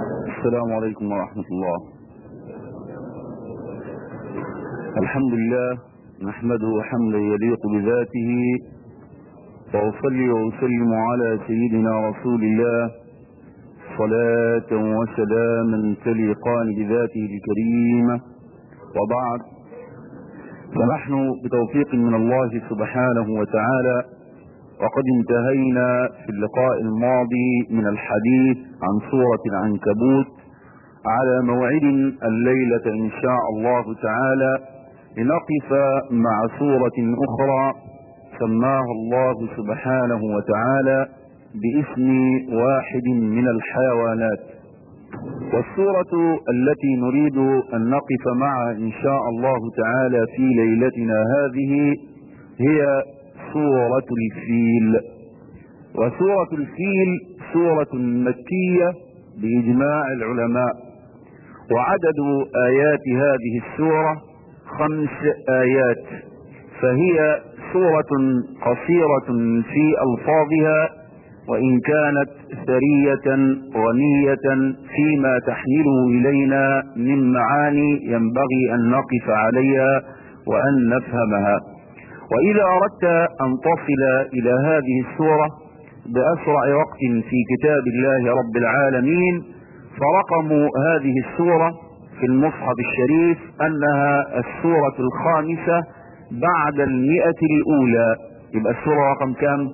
السلام عليكم ورحمة الله الحمد لله نحمده حمدا يليق بذاته وأصلي وأسلم على سيدنا رسول الله صلاة وسلاما تليقان بذاته الكريمة وبعد فنحن بتوفيق من الله سبحانه وتعالى وقد انتهينا في اللقاء الماضي من الحديث عن سورة العنكبوت على موعد الليلة إن شاء الله تعالى لنقف مع سورة أخرى سماها الله سبحانه وتعالى باسم واحد من الحيوانات والسورة التي نريد أن نقف معها إن شاء الله تعالى في ليلتنا هذه هي سورة الفيل وسورة الفيل سورة مكية بإجماع العلماء وعدد آيات هذه السورة خمس آيات فهي سورة قصيرة في ألفاظها وإن كانت ثرية غنية فيما تحمله إلينا من معاني ينبغي أن نقف عليها وأن نفهمها وإذا أردت أن تصل إلى هذه السورة بأسرع وقت في كتاب الله رب العالمين فرقم هذه السورة في المصحف الشريف أنها السورة الخامسة بعد المئة الأولى يبقى السورة رقم كام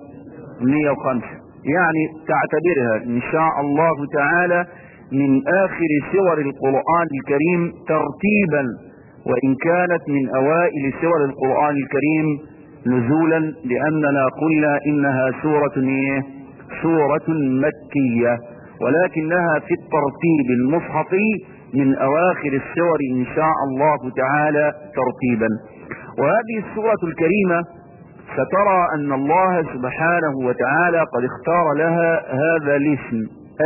105 يعني تعتبرها إن شاء الله تعالى من آخر سور القرآن الكريم ترتيبا وإن كانت من أوائل سور القرآن الكريم نزولا لأننا قلنا إنها سورة إيه؟ سورة مكية ولكنها في الترتيب المصحفي من أواخر السور إن شاء الله تعالى ترتيبا وهذه السورة الكريمة سترى أن الله سبحانه وتعالى قد اختار لها هذا الاسم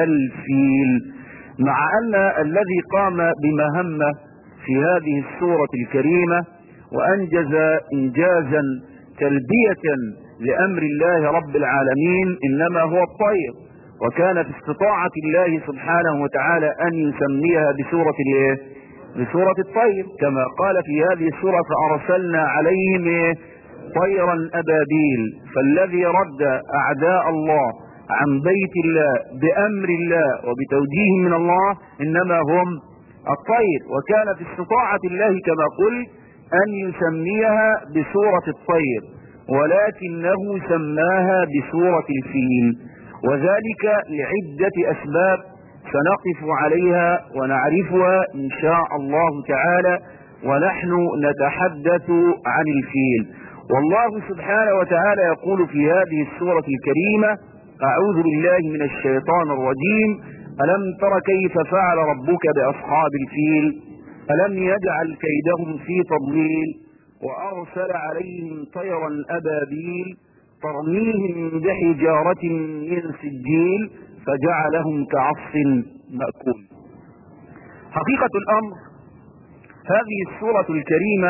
الفيل مع أن الذي قام بمهمة في هذه السورة الكريمة وأنجز إنجازا تلبية لأمر الله رب العالمين إنما هو الطير وكان في استطاعة الله سبحانه وتعالى أن يسميها بسورة الايه بسورة الطير كما قال في هذه السورة فأرسلنا عليهم إيه؟ طيرا أبابيل فالذي رد أعداء الله عن بيت الله بأمر الله وبتوجيه من الله إنما هم الطير وكان في استطاعة الله كما قلت أن يسميها بسورة الطير ولكنه سماها بسورة الفيل وذلك لعدة أسباب سنقف عليها ونعرفها إن شاء الله تعالى ونحن نتحدث عن الفيل والله سبحانه وتعالى يقول في هذه السورة الكريمة أعوذ بالله من الشيطان الرجيم ألم تر كيف فعل ربك بأصحاب الفيل ألم يجعل كيدهم في تضليل وأرسل عليهم طيرا أبابيل ترميهم بحجارة من سجيل فجعلهم كعصف مأكول حقيقة الأمر هذه السورة الكريمة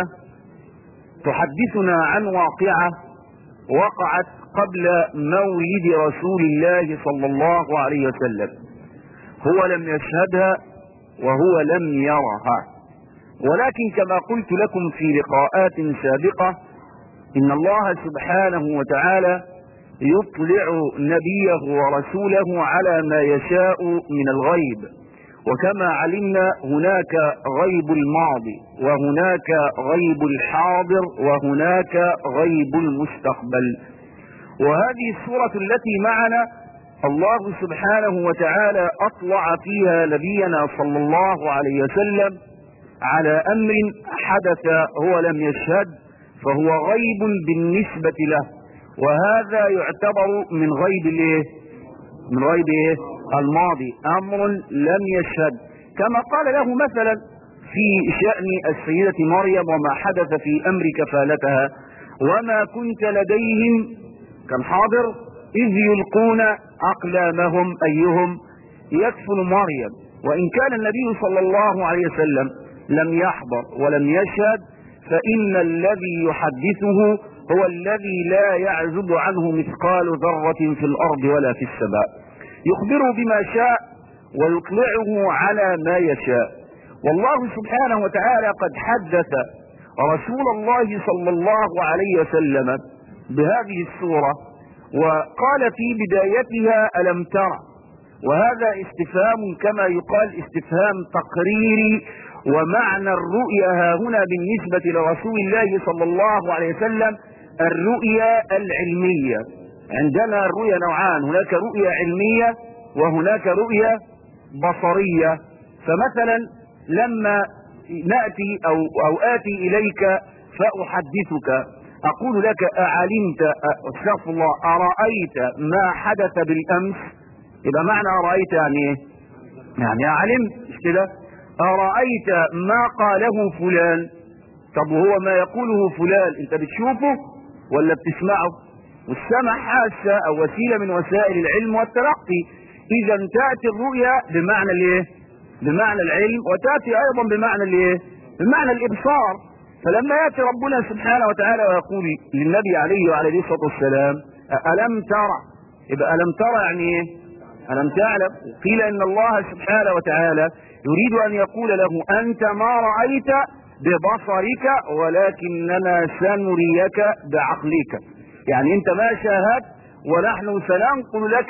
تحدثنا عن واقعة وقعت قبل مولد رسول الله صلى الله عليه وسلم هو لم يشهدها وهو لم يرها ولكن كما قلت لكم في لقاءات سابقة إن الله سبحانه وتعالى يطلع نبيه ورسوله على ما يشاء من الغيب وكما علمنا هناك غيب الماضي وهناك غيب الحاضر وهناك غيب المستقبل وهذه السورة التي معنا الله سبحانه وتعالى أطلع فيها نبينا صلى الله عليه وسلم على أمر حدث هو لم يشهد فهو غيب بالنسبة له وهذا يعتبر من غيب الايه من غيب ايه الماضي امر لم يشهد كما قال له مثلا في شأن السيدة مريم وما حدث في امر كفالتها وما كنت لديهم كان حاضر اذ يلقون اقلامهم ايهم يكفل مريم وان كان النبي صلى الله عليه وسلم لم يحضر ولم يشهد فان الذي يحدثه هو الذي لا يعزب عنه مثقال ذرة في الأرض ولا في السماء يخبر بما شاء ويطلعه على ما يشاء والله سبحانه وتعالى قد حدث رسول الله صلى الله عليه وسلم بهذه السورة وقال في بدايتها ألم ترى وهذا استفهام كما يقال استفهام تقريري ومعنى الرؤيا ها هنا بالنسبة لرسول الله صلى الله عليه وسلم الرؤيا العلمية عندنا الرؤيا نوعان هناك رؤيا علمية وهناك رؤيا بصرية فمثلا لما نأتي أو, أو آتي إليك فأحدثك أقول لك أعلمت استغفر الله أرأيت ما حدث بالأمس يبقى معنى أرأيت يعني إيه؟ يعني أعلمت مش كده أرأيت ما قاله فلان طب وهو ما يقوله فلان أنت بتشوفه ولا بتسمعه والسمع حاسة أو وسيلة من وسائل العلم والتلقي إذا تأتي الرؤيا بمعنى الإيه؟ بمعنى العلم وتأتي أيضا بمعنى الإيه؟ بمعنى الإبصار فلما يأتي ربنا سبحانه وتعالى ويقول للنبي عليه وعلى الصلاة والسلام ألم ترى يبقى ألم ترى يعني إيه؟ ألم تعلم قيل إن الله سبحانه وتعالى يريد أن يقول له أنت ما رأيت ببصرك ولكننا سنريك بعقلك يعني أنت ما شاهدت ونحن سننقل لك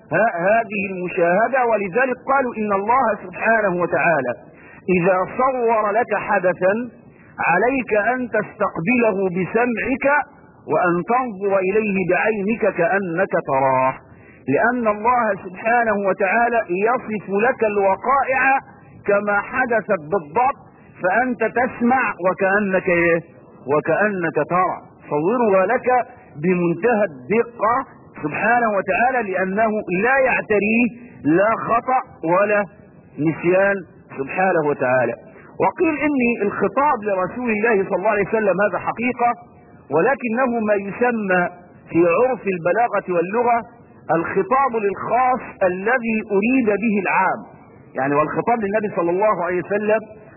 هذه المشاهدة ولذلك قالوا إن الله سبحانه وتعالى إذا صور لك حدثا عليك أن تستقبله بسمعك وأن تنظر إليه بعينك كأنك تراه لأن الله سبحانه وتعالى يصف لك الوقائع كما حدثت بالضبط فأنت تسمع وكأنك إيه؟ وكأنك ترى صورها لك بمنتهى الدقة سبحانه وتعالى لأنه لا يعتريه لا خطأ ولا نسيان سبحانه وتعالى وقيل إني الخطاب لرسول الله صلى الله عليه وسلم هذا حقيقة ولكنه ما يسمى في عرف البلاغة واللغة الخطاب للخاص الذي أريد به العام يعني والخطاب للنبي صلى الله عليه وسلم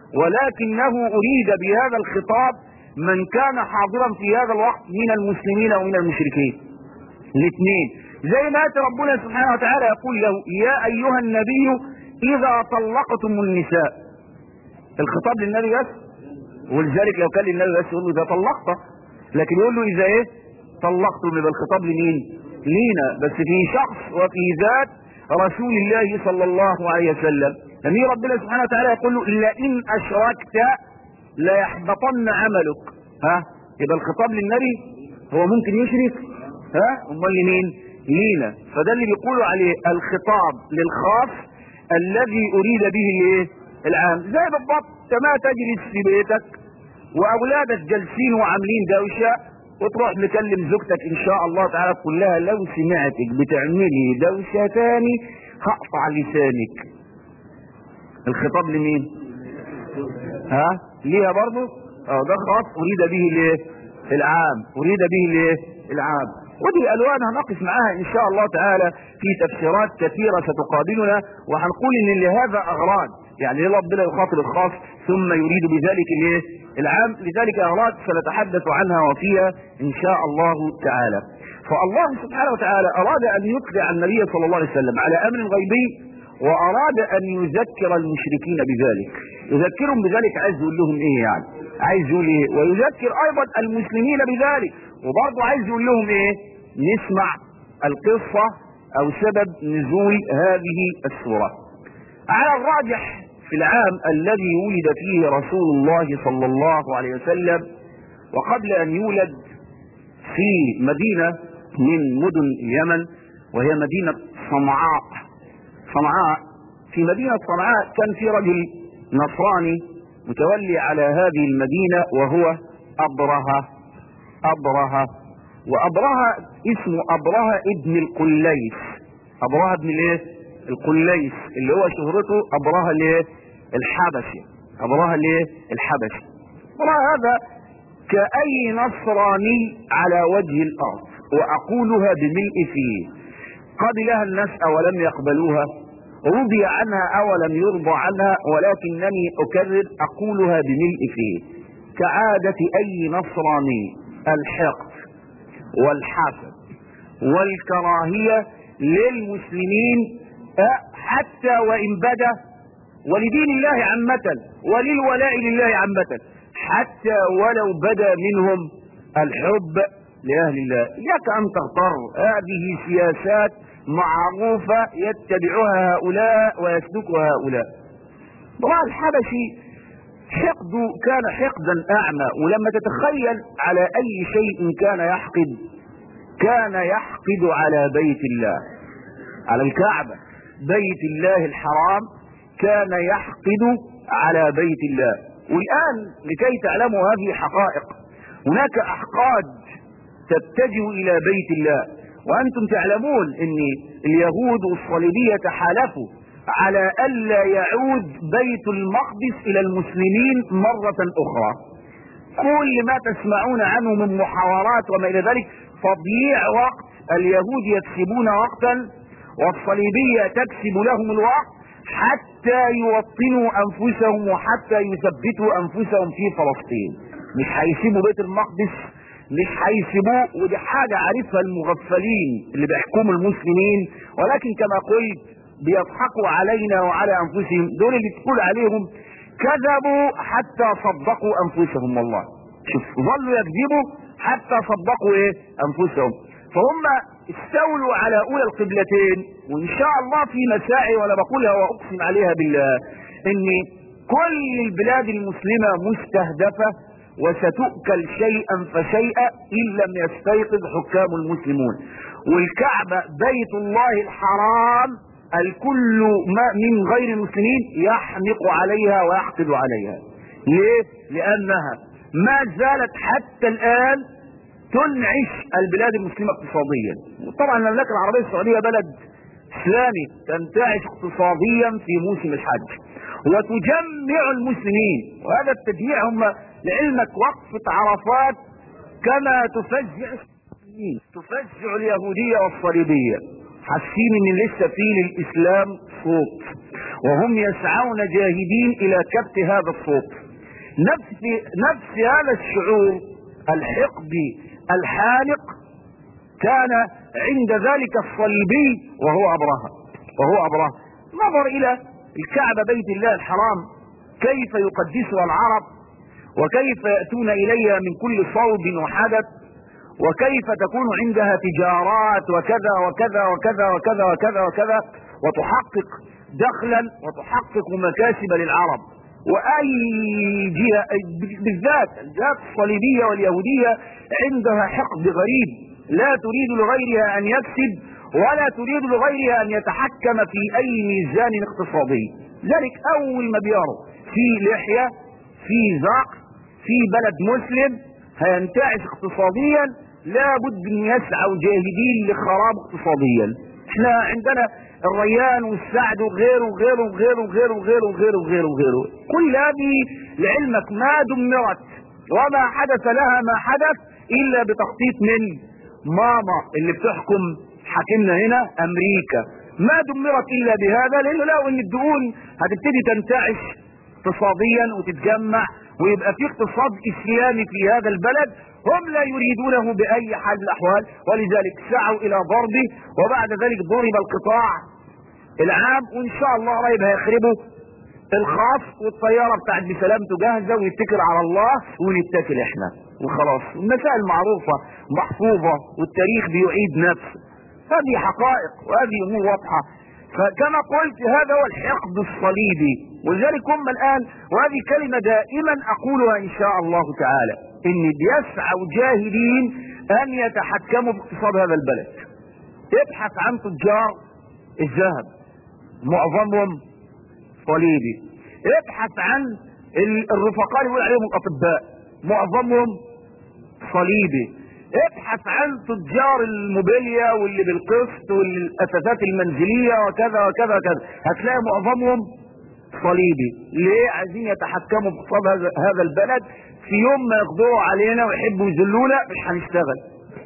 ولكنه أريد بهذا الخطاب من كان حاضرا في هذا الوقت من المسلمين ومن المشركين الاثنين زي ما ياتي ربنا سبحانه وتعالى يقول له يا ايها النبي اذا طلقتم النساء الخطاب للنبي بس ولذلك لو كان للنبي بس يقول له اذا طلقت لكن يقول له اذا ايه طلقتم يبقى الخطاب لمين لينا بس في شخص وفي ذات رسول الله صلى الله عليه وسلم لما ربنا سبحانه وتعالى يقول له لئن اشركت ليحبطن عملك ها يبقى الخطاب للنبي هو ممكن يشرك ها امال لمين لينا فده اللي بيقولوا عليه الخطاب للخاص الذي اريد به الايه العام زي بالضبط كما تجلس في بيتك واولادك جالسين وعاملين دوشه وتروح مكلم زوجتك ان شاء الله تعالى تقول لها لو سمعتك بتعملي دوشه تاني هقطع لسانك الخطاب لمين ها ليها برضه اه ده خاص اريد به الايه العام اريد به الايه العام ودي الالوان هنقف معاها ان شاء الله تعالى في تفسيرات كثيرة ستقابلنا وهنقول ان لهذا اغراض يعني ليه ربنا يخاطب الخاص ثم يريد بذلك الايه العام لذلك اغراض سنتحدث عنها وفيها ان شاء الله تعالى فالله سبحانه وتعالى اراد ان يطلع النبي صلى الله عليه وسلم على امر غيبي واراد ان يذكر المشركين بذلك يذكرهم بذلك عايز يقول لهم ايه يعني عايز يقول ايه ويذكر ايضا المسلمين بذلك وبرضه عايز يقول لهم ايه نسمع القصة او سبب نزول هذه السورة على الراجح في العام الذي ولد فيه رسول الله صلى الله عليه وسلم وقبل ان يولد في مدينة من مدن اليمن وهي مدينة صنعاء صنعاء في مدينة صنعاء كان في رجل نصراني متولي على هذه المدينة وهو أبرهة أبرهة وأبرهة اسمه أبرهة ابن القليس أبرهة ابن الايه القليس اللي هو شهرته أبرهة الايه الحبشي أبرهة الايه الحبشي أبرهة هذا كأي نصراني على وجه الأرض وأقولها بملء فيه قبلها الناس أولم يقبلوها رضي عنها أولم يرضى عنها ولكنني أكرر أقولها بملء فيه كعادة أي نصراني الحقد والحسد والكراهية للمسلمين حتى وإن بدا ولدين الله عامة وللولاء لله عامة حتى ولو بدا منهم الحب لأهل الله إياك أن تغتر هذه سياسات معروفة يتبعها هؤلاء ويسلكها هؤلاء طبعا الحبشي حقده كان حقدا أعمى ولما تتخيل على أي شيء كان يحقد كان يحقد على بيت الله على الكعبة بيت الله الحرام كان يحقد على بيت الله والآن لكي تعلموا هذه حقائق هناك أحقاد تتجه إلى بيت الله وأنتم تعلمون أن اليهود والصليبية تحالفوا على ألا يعود بيت المقدس إلى المسلمين مرة أخرى كل ما تسمعون عنه من محاورات وما إلى ذلك تضييع وقت اليهود يكسبون وقتا والصليبية تكسب لهم الوقت حتى يوطنوا أنفسهم وحتى يثبتوا أنفسهم في فلسطين مش هيسيبوا بيت المقدس مش هيسيبوه ودي حاجة عارفها المغفلين اللي بيحكموا المسلمين ولكن كما قلت بيضحكوا علينا وعلى انفسهم دول اللي تقول عليهم كذبوا حتى صدقوا انفسهم والله شوف ظلوا يكذبوا حتى صدقوا ايه انفسهم فهم استولوا على اولى القبلتين وان شاء الله في مساعي وانا بقولها واقسم عليها بالله ان كل البلاد المسلمة مستهدفة وستؤكل شيئا فشيئا ان لم يستيقظ حكام المسلمون والكعبة بيت الله الحرام الكل ما من غير المسلمين يحمق عليها ويحقد عليها ليه لانها ما زالت حتى الان تنعش البلاد المسلمة اقتصاديا طبعا المملكة العربية السعودية بلد اسلامي تنتعش اقتصاديا في موسم الحج وتجمع المسلمين وهذا التجميع هم لعلمك وقفة عرفات كما تفزع المسلمين تفزع اليهودية والصليبية حاسين ان لسه في للاسلام صوت وهم يسعون جاهدين الى كبت هذا الصوت نفس نفس هذا الشعور الحقدي الحانق كان عند ذلك الصليبي وهو ابرهه وهو ابرهه نظر الى الكعبه بيت الله الحرام كيف يقدسها العرب وكيف ياتون اليها من كل صوب وحدث وكيف تكون عندها تجارات وكذا وكذا وكذا وكذا وكذا وكذا وتحقق دخلا وتحقق مكاسب للعرب واي جهة بالذات الجهات الصليبية واليهودية عندها حقد غريب لا تريد لغيرها ان يكسب ولا تريد لغيرها ان يتحكم في اي ميزان اقتصادي ذلك اول ما بيروا في لحية في زق في بلد مسلم هينتعش اقتصاديا لابد ان يسعوا جاهدين لخراب اقتصاديا احنا عندنا الريان والسعد وغيره وغيره وغيره وغيره وغيره وغيره وغيره وغيره كل هذه لعلمك ما دمرت وما حدث لها ما حدث الا بتخطيط من ماما اللي بتحكم حاكمنا هنا امريكا ما دمرت الا بهذا لانه لو ان الدهون هتبتدي تنتعش اقتصاديا وتتجمع ويبقى في اقتصاد اسلامي في هذا البلد هم لا يريدونه باي حال من الاحوال ولذلك سعوا الى ضربه وبعد ذلك ضرب القطاع العام وان شاء الله قريب هيخربوا الخاص والطيارة بتاعت بسلامته جاهزة ويتكل على الله ونتكل احنا وخلاص المسائل معروفة محفوظة والتاريخ بيعيد نفسه هذه حقائق وهذه امور واضحة فكما قلت هذا هو الحقد الصليبي ولذلك هم الان وهذه كلمة دائما اقولها ان شاء الله تعالى ان بيسعوا جاهدين ان يتحكموا باقتصاد هذا البلد ابحث عن تجار الذهب معظمهم صليبي ابحث عن الرفقاء اللي بيقول عليهم الاطباء معظمهم صليبي ابحث عن تجار الموبيليا واللي بالقسط والاثاثات المنزليه وكذا وكذا وكذا هتلاقي معظمهم صليبي ليه عايزين يتحكموا باقتصاد هذا هذا البلد في يوم ما يقدروا علينا ويحبوا يذلونا مش هنشتغل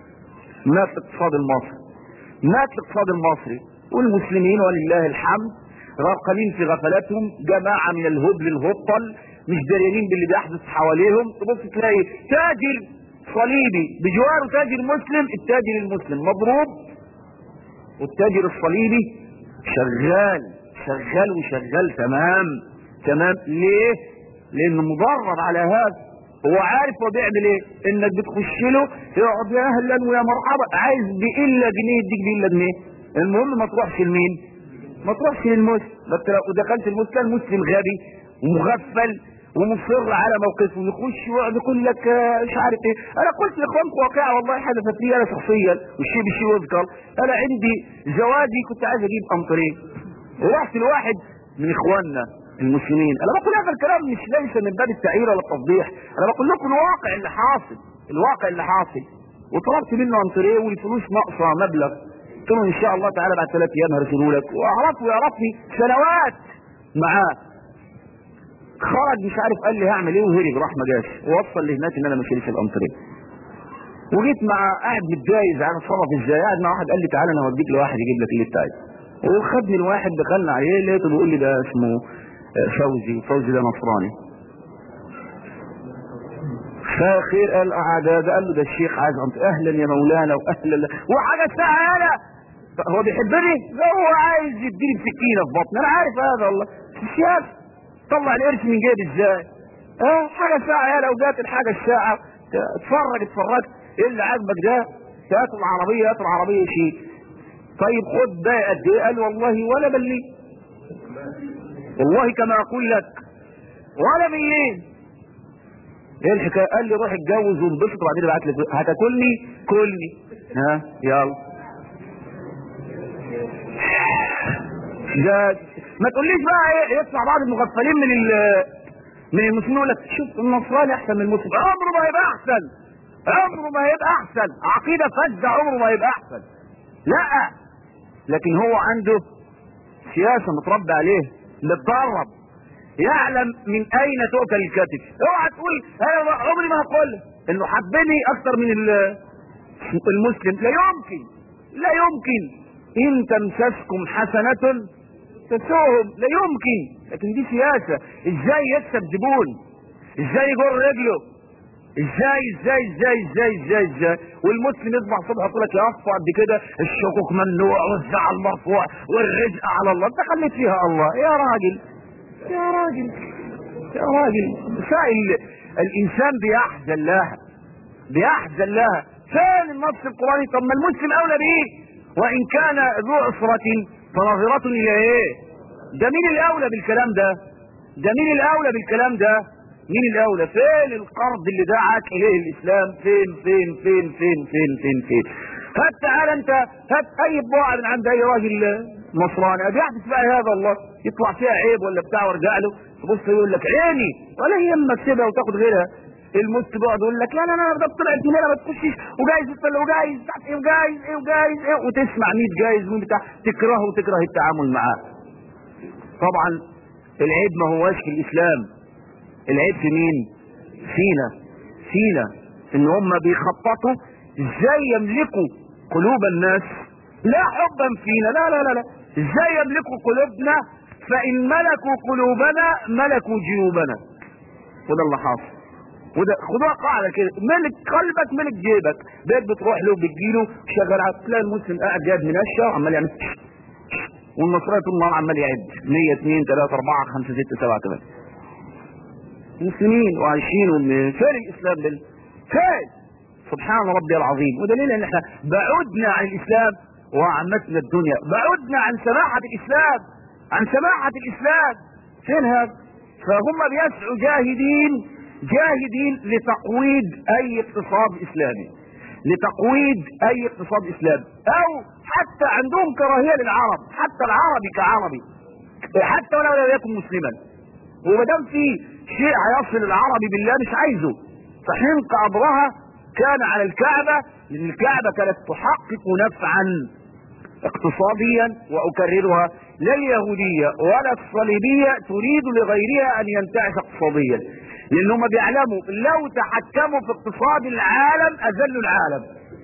مات الاقتصاد المصري مات الاقتصاد المصري والمسلمين ولله الحمد غرقانين في غفلاتهم جماعة من الهبل الهطل مش داريين باللي بيحدث حواليهم تبص تلاقي تاجر صليبي بجواره تاجر مسلم التاجر المسلم مضروب والتاجر الصليبي شغال شغال وشغال تمام تمام ليه لانه مدرب على هذا هو عارف هو بيعمل ايه انك بتخش له يقعد يا اهلا ويا مرحبا عايز بالا جنيه يديك بالا جنيه المهم ما تروحش لمين ما تروحش للمسلم بس لو دخلت المسلم كان مسلم غبي ومغفل ومصر على موقفه يخش ويقعد يقول لك آه، مش عارف ايه انا قلت لاخوانكم واقعه والله حدثت لي انا شخصيا والشيء بالشيء يذكر انا عندي زواجي كنت عايز اجيب امطرين ورحت لواحد من اخواننا المسلمين انا بقول هذا الكلام مش ليس من باب التعيير ولا التفضيح انا بقول لكم الواقع اللي حاصل الواقع اللي حاصل وطلبت منه امطريه والفلوس ناقصه مبلغ قلت له ان شاء الله تعالى بعد ثلاث ايام هرسله لك وعرفت ويعرفني سنوات معاه خرج مش عارف قال لي هعمل ايه وهرب راح ما جاش ووصل لي هناك ان انا ما اشيلش الامطريه وجيت مع قاعد متجايز انا اتصرف ازاي قاعد مع واحد قال لي تعالى انا هوديك لواحد يجيب لك اللي انت عايزه وخدني الواحد دخلنا عليه لقيته بيقول لي ده اسمه آه، فوزي فوزي ده نصراني فخير قال قعد ده قال له ده الشيخ عايز أنت اهلا يا مولانا واهلا وحاجه سهله هو بيحبني لا هو عايز يديني بسكينه في بطني انا عارف هذا والله السياسه طلع القرش من جيبي ازاي اه حاجه ساعه يا لو جات الحاجه الساعه اتفرج اتفرجت ايه اللي عاجبك ده هاتوا العربيه هاتوا العربيه شيء طيب خد ده قد ايه قال والله ولا بلي والله كما اقول لك ولا مليين ايه الحكايه قال لي روح اتجوز وانبسط وبعدين ابعت لي فلوس. هتاكلني كلني ها يلا ده ما تقوليش بقى ايه يطلع بعض المغفلين من ال من المسلمين يقول لك شوف النصراني احسن من المسلم عمره ما هيبقى احسن عمره ما هيبقى احسن عقيده فاسده عمره ما هيبقى احسن لا لكن هو عنده سياسه متربى عليه متدرب يعلم من اين تؤكل الكتف اوعى تقول انا عمري ما هقول انه حبني اكتر من ال- المسلم لا يمكن لا يمكن ان تمسسكم حسنه تسوهم لا يمكن لكن دي سياسه ازاي يكسب زبون ازاي يجر رجله ازاي ازاي ازاي ازاي ازاي ازاي والمسلم يصبح الصبح يقول لك يا اخو قد كده الشكوك ممنوع والزعل مرفوع والرزق على الله انت خليت فيها الله يا راجل يا راجل يا راجل سائل الانسان بيحزن لها بيحزن لها فين النص القراني طب ما المسلم اولى به وان كان ذو عسرة فنظرة الى ايه ده مين الاولى بالكلام ده ده مين الاولى بالكلام ده مين الاولى فين القرض اللي دعاك اليه الاسلام فين فين فين فين فين فين فين هات تعالى انت هات اي بضاعه من عند اي راجل نصراني بيحدث بقى هذا الله يطلع فيها عيب ولا بتاع وارجع له تبص يقول لك عيني ولا يهمك سيبها وتاخد غيرها المسلم يقعد يقول لك لا لا لا ده طلعت من هنا ما تخشش وجايز يستل وجايز مش عارف ايه وجايز ايه وجايز ايه وتسمع 100 جايز من بتاع تكرهه وتكره التعامل معاه طبعا العيب ما هواش في الاسلام العيب في مين فينا فينا ان هم بيخططوا ازاي يملكوا قلوب الناس لا حبا فينا لا لا لا لا ازاي يملكوا قلوبنا فان ملكوا قلوبنا ملكوا جيوبنا وده اللي حاصل وده خدوها قاعده كده ملك قلبك ملك جيبك بيت بتروح له بتجيله شغال على تلاقي المسلم قاعد جايب منشا وعمال يعمل والنصراني طول النهار عمال يعد 100 2 3 4 5 6 7 8 مسلمين وعايشين وم- فين الاسلام ده؟ فين؟ سبحان ربي العظيم ودليل ان احنا بعدنا عن الاسلام وعمتنا الدنيا بعدنا عن سماحة الاسلام عن سماحة الاسلام فين هذا؟ فهم بيسعوا جاهدين جاهدين لتقويض اي اقتصاد اسلامي لتقويض اي اقتصاد اسلامي او حتى عندهم كراهيه للعرب حتى العربي كعربي حتى ولو لم يكن مسلما وما دام في شيء هيصل العربي بالله مش عايزه فحنق امرها كان على الكعبه لان الكعبه كانت تحقق نفعا اقتصاديا واكررها لا اليهوديه ولا الصليبيه تريد لغيرها ان ينتعش اقتصاديا لانهم بيعلموا لو تحكموا في اقتصاد العالم اذلوا العالم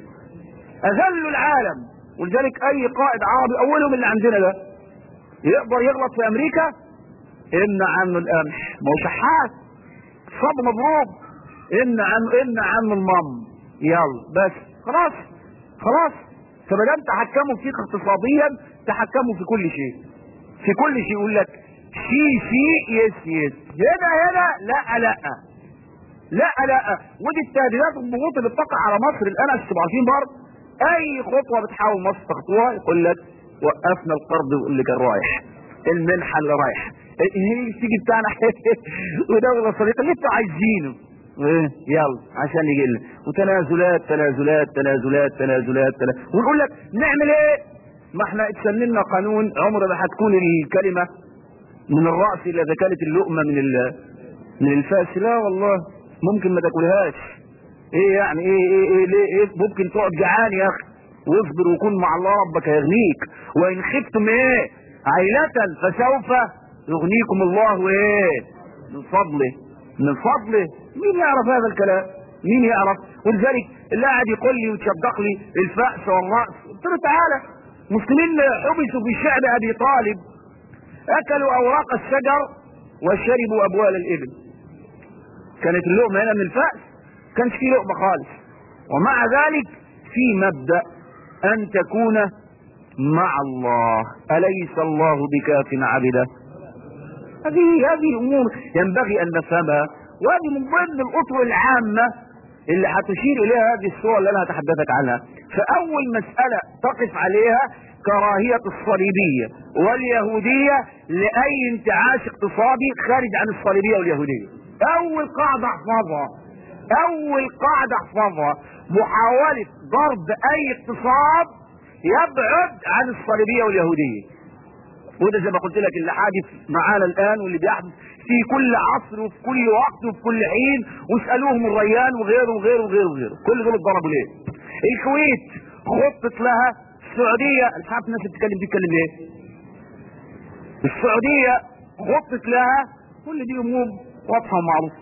اذلوا العالم ولذلك اي قائد عربي اولهم اللي عندنا ده يقدر يغلط في امريكا امنع عنه القمح ما هو شحات صب مضروب امنع عنه امنع عنه المم يلا بس خلاص خلاص فما دام تحكموا فيك اقتصاديا تحكموا في كل شيء في كل شيء يقول لك شي شي يس يس هنا هنا لا لا لا لا ودي التهديدات والضغوط اللي بتقع على مصر الان عشان تبقوا عارفين برضه اي خطوه بتحاول مصر تخطوها يقول لك وقفنا القرض اللي كان رايح المنحه اللي رايح ايه تيجي بتاعنا ودوله صديقه اللي انتوا عايزينه إيه؟ يلا عشان يجي لنا وتنازلات تنازلات تنازلات تنازلات تنازلات ونقول لك نعمل ايه ما احنا اتسننا قانون عمر ما هتكون الكلمه من الراس الا اذا كانت اللقمه من ال من الفاس لا والله ممكن ما تاكلهاش ايه يعني ايه ايه ايه ليه ايه ممكن تقعد جعان يا اخي واصبر وكن مع الله ربك هيغنيك وان خفتم ايه عيلة فسوف يغنيكم الله ايه من فضله من فضله مين يعرف هذا الكلام مين يعرف ولذلك اللي قاعد يقول لي وتشبق لي الفأس والرأس قلت له تعالى مسلمين حبسوا في شعب ابي طالب اكلوا اوراق الشجر وشربوا ابوال الابل كانت اللقمه هنا من الفأس كانش في لقمه خالص ومع ذلك في مبدأ ان تكون مع الله اليس الله بكاف عبده هذه هذه امور ينبغي ان نفهمها وهذه من ضمن الاطر العامه اللي هتشير اليها هذه الصور اللي انا هتحدثك عنها فاول مساله تقف عليها كراهيه الصليبيه واليهوديه لاي انتعاش اقتصادي خارج عن الصليبيه واليهوديه اول قاعده احفظها اول قاعده احفظها محاوله ضرب اي اقتصاد يبعد عن الصليبيه واليهوديه وده زي ما قلت لك اللي حادث معانا الان واللي بيحدث في كل عصر وفي كل وقت وفي كل حين واسالوهم الريان وغيره وغيره وغيره وغيره كل دول اتضربوا ليه؟ الكويت خطط لها السعوديه مش عارف الناس بتتكلم دي تتكلم ليه؟ السعوديه خطط لها كل دي امور واضحه ومعروفه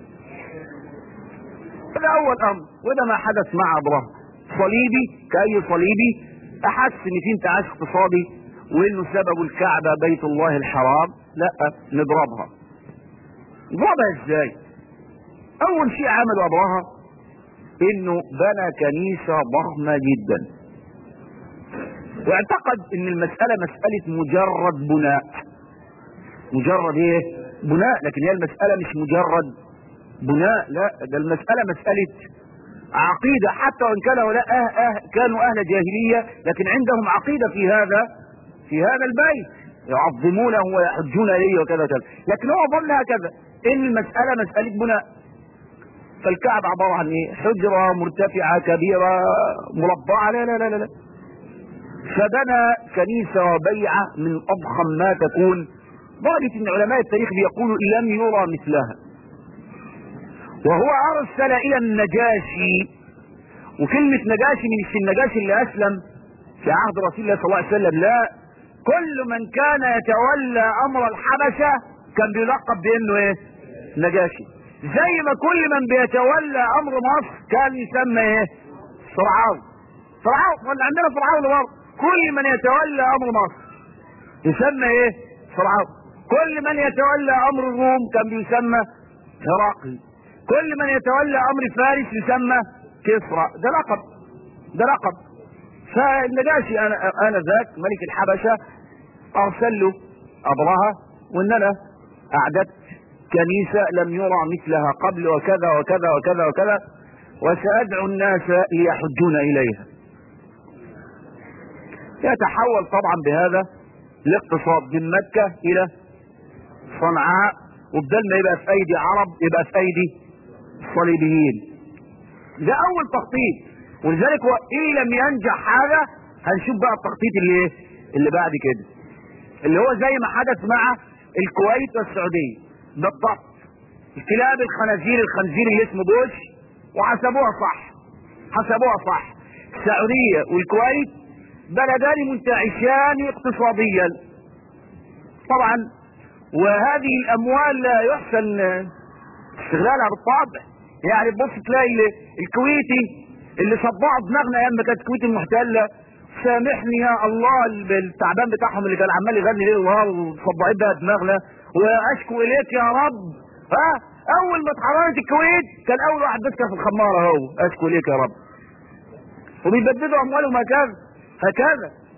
ده اول امر وده ما حدث مع ابراهيم صليبي كاي صليبي احس ان في انتعاش اقتصادي وانه سبب الكعبه بيت الله الحرام لا نضربها نضربها ازاي اول شيء عمله ابراهيم انه بنى كنيسه ضخمه جدا واعتقد ان المساله مساله مجرد بناء مجرد ايه بناء لكن هي المساله مش مجرد بناء لا ده المساله مساله عقيدة حتى وإن كانوا هؤلاء أه أه كانوا أهل جاهلية لكن عندهم عقيدة في هذا في هذا البيت يعظمونه ويحجون إليه وكذا وكذا لكن هو ظن هكذا إن المسألة مسألة بناء فالكعبة عبارة عن إيه؟ حجرة مرتفعة كبيرة مربعة لا لا لا لا, لا. فبنى كنيسة وبيعة من أضخم ما تكون درجة إن علماء التاريخ بيقولوا لم يرى مثلها وهو ارسل الى النجاشي وكلمة نجاشي مش النجاشي اللي اسلم في عهد رسول الله صلى الله عليه وسلم لا كل من كان يتولى امر الحبشة كان بيلقب بانه ايه نجاشي زي ما كل من بيتولى امر مصر كان يسمى ايه فرعون فرعون ولا عندنا فرعون برضه كل من يتولى امر مصر يسمى ايه فرعون كل من يتولى امر الروم كان بيسمى هرقل كل من يتولى امر فارس يسمى كسرى ده لقب ده لقب فالنجاشي انا انا ذاك ملك الحبشه ارسل له ابرهه وان انا اعددت كنيسه لم يرى مثلها قبل وكذا وكذا وكذا وكذا وسادعو الناس ليحجون اليها يتحول طبعا بهذا الاقتصاد من مكه الى صنعاء وبدل ما يبقى في ايدي عرب يبقى في ايدي الصليبيين ده اول تخطيط ولذلك هو ان لم ينجح هذا هنشوف بقى التخطيط اللي ايه اللي بعد كده اللي هو زي ما حدث مع الكويت والسعوديه بالضبط الكلاب الخنازير الخنزير اللي اسمه بوش وحسبوها صح حسبوها صح السعوديه والكويت بلدان منتعشان اقتصاديا طبعا وهذه الاموال لا يحسن استغلالها بالطبع يعني تبص تلاقي الكويتي اللي صبعوا دماغنا ايام ما كانت الكويت المحتله سامحني يا الله التعبان بتاعهم اللي كان عمال يغني ليل ونهار وصبعين بقى دماغنا واشكو اليك يا رب ها اول ما اتحررت الكويت كان اول واحد بيسكر في الخماره هو اشكو اليك يا رب وبيبددوا اموالهم هكذا هكذا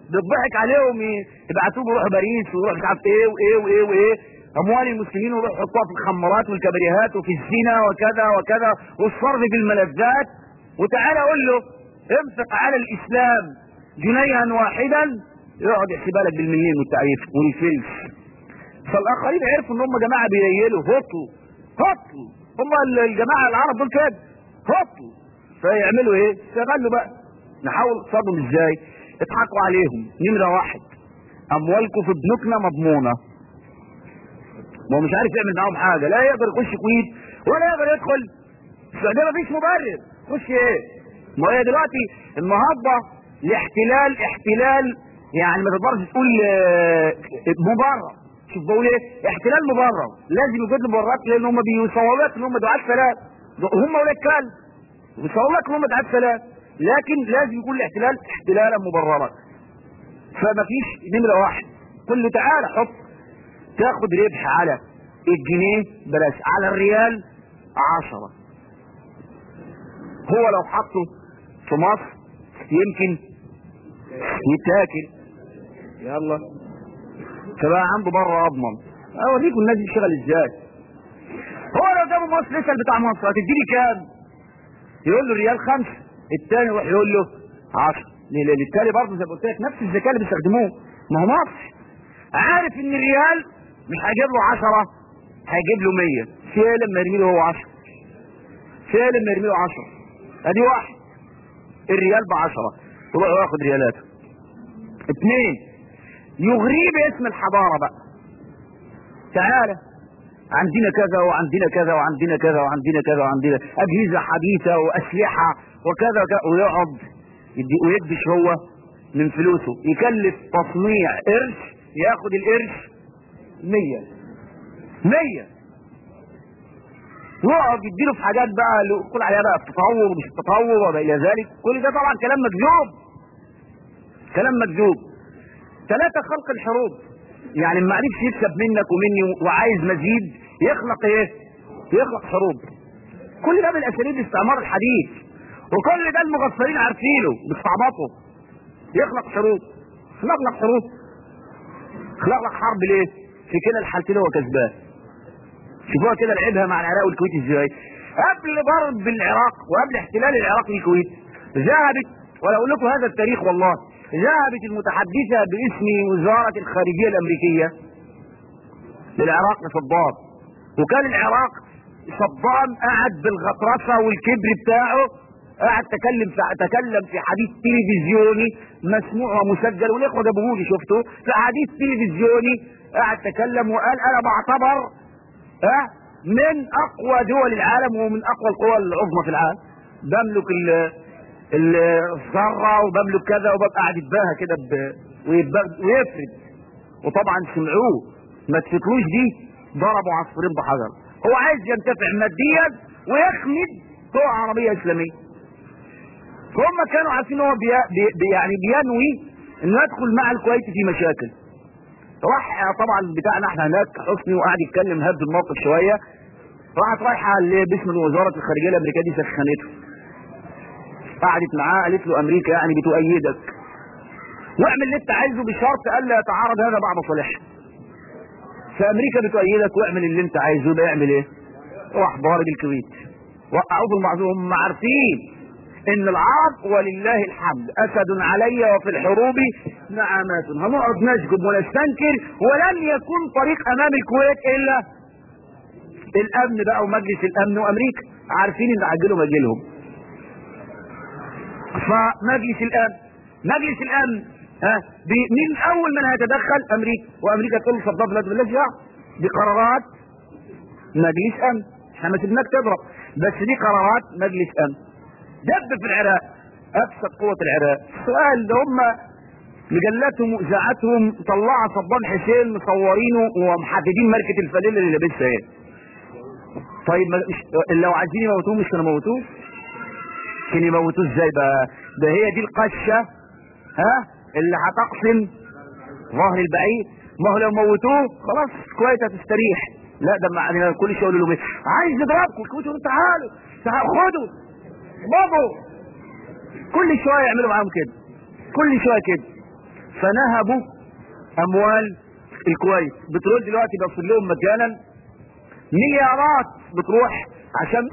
بيضحك عليهم ي- يبعتوهم يروحوا باريس ويروحوا مش عارف ايه وايه وايه وايه اموال المسلمين ويروحوا يحطوها في الخمارات والكبريهات وفي الزنا وكذا وكذا والصرف في الملذات وتعالى اقول له انفق على الاسلام جنيها واحدا يقعد يحسبها لك بالمليم والتعريف والفلس فالاخرين عرفوا ان هم جماعه بيليلوا هطلوا هطلوا هم الجماعه العرب دول كده هطلوا فيعملوا ايه؟ استغلوا بقى نحاول نصطادهم ازاي؟ اضحكوا عليهم نمره واحد اموالكم في بنوكنا مضمونه ما هو مش عارف يعمل معاهم حاجه لا يقدر يخش كويت ولا يقدر يدخل السعوديه مفيش مبرر خش ايه؟ ما هي دلوقتي النهارده الاحتلال احتلال يعني ما تقدرش تقول آه، مبرر شوف بقول ايه؟ احتلال مبرر لازم يوجد له مبررات لان هم بيصوروا لك ان هم دعاة سلام هم ولاد كلب بيصوروا لك ان هم دعاة سلام لكن لازم يكون الاحتلال احتلالا مبررا فما فيش نمره واحد قل له تعالى حط تاخد ربح على الجنيه بلاش على الريال عشرة هو لو حطه في مصر يمكن يتاكل يلا فبقى عنده بره اضمن اوريكم الناس دي بتشتغل ازاي هو لو جابوا مصر يسال بتاع مصر هتديني كام يقول له ريال خمسة التاني يروح يقول له 10 ليه التاني برضه زي ما قلت لك نفس الذكاء اللي بيستخدموه ما هو مصر عارف ان الريال مش هيجيب له 10 هيجيب له 100 في ايه لما يرمي له هو 10 في ايه لما يرمي له 10 ادي واحد الريال ب 10 يروح ياخد ريالاته اثنين يغريه باسم الحضاره بقى تعالى عندنا كذا وعندنا كذا وعندنا كذا وعندنا كذا وعندنا اجهزه حديثه واسلحه وكذا وكذا ويقعد يدي ويكدش هو من فلوسه يكلف تصنيع قرش ياخد القرش 100 100 ويقعد يديله في حاجات بقى اللي يقول عليها بقى التطور ومش التطور وما الى ذلك كل ده طبعا كلام مكذوب كلام مكذوب ثلاثة خلق الحروب يعني ما عرفش يكسب منك ومني وعايز مزيد يخلق ايه يخلق حروب كل ده من اساليب الاستعمار الحديث وكل ده المغفلين عارفينه بيستعبطوا يخلق حروب خلق لك حروب خلق لك حرب ليه في كلا الحالتين هو كسبان شوفوها كده لعبها مع العراق والكويت ازاي قبل ضرب العراق وقبل احتلال العراق للكويت ذهبت ولا اقول لكم هذا التاريخ والله ذهبت المتحدثة باسم وزارة الخارجية الامريكية للعراق لصدام وكان العراق صدام قعد بالغطرسة والكبر بتاعه قعد تكلم في تكلم في حديث تلفزيوني مسموع ومسجل والاخوه جابوه لي شفته في حديث تلفزيوني قعد تكلم وقال انا بعتبر ها من اقوى دول العالم ومن اقوى القوى العظمى في العالم بملك ال ال- الذره وبملك كذا وببقى قاعد يتباهى كده ب- ويتبا- ويفرد وطبعا سمعوه ما تفكروش دي ضربوا عصفورين بحجر هو عايز ينتفع ماديا ويخمد قوى عربيه اسلاميه فهم كانوا عارفين هو بي بي بي يعني بينوي انه يدخل مع الكويت في مشاكل راح طبعا بتاعنا احنا هناك حسني وقعد يتكلم هد الموقف شويه راحت رايحه ل- باسم وزاره الخارجيه الامريكيه دي سخنته قعدت معاه قالت له امريكا يعني بتؤيدك واعمل اللي انت عايزه بشرط الا يتعارض هذا مع مصالحها فامريكا بتؤيدك واعمل اللي انت عايزه ده يعمل ايه راح ضارب الكويت وقعوه في المعذور هم عارفين ان العرب ولله الحمد اسد علي وفي الحروب نعمات هنقعد نسجد ونستنكر ولن يكون طريق امام الكويت الا الامن بقى ومجلس الامن وامريكا عارفين ان عجلهم اجلهم فمجلس الامن مجلس الامن ها بي- من اول من هيتدخل امريكا وامريكا تقول له صدام بلاد بلاش دعوة. دي قرارات مجلس امن احنا ما سيبناك تضرب بس دي قرارات مجلس امن دب في العراق افسد قوة العراق السؤال ده هم مجلاتهم واذاعاتهم طلعوا صدام حسين مصورينه ومحددين ماركة الفانيلا اللي لابسها ايه طيب ما مش لو عايزين يموتوه مش كانوا موتوه كان يموتوه ازاي بقى ده هي دي القشة ها اللي هتقسم ظهر البعيد ما هو لو موتوه خلاص الكويت هتستريح لا ده مع كل شويه يقولوا لهم إيه؟ عايز نضربكم الكويت يقولوا تعالوا تعالوا خدوا بابو كل شويه يعملوا معاهم كده كل شويه كده فنهبوا اموال الكويت بترول دلوقتي بيوصل لهم مجانا مليارات بتروح عشان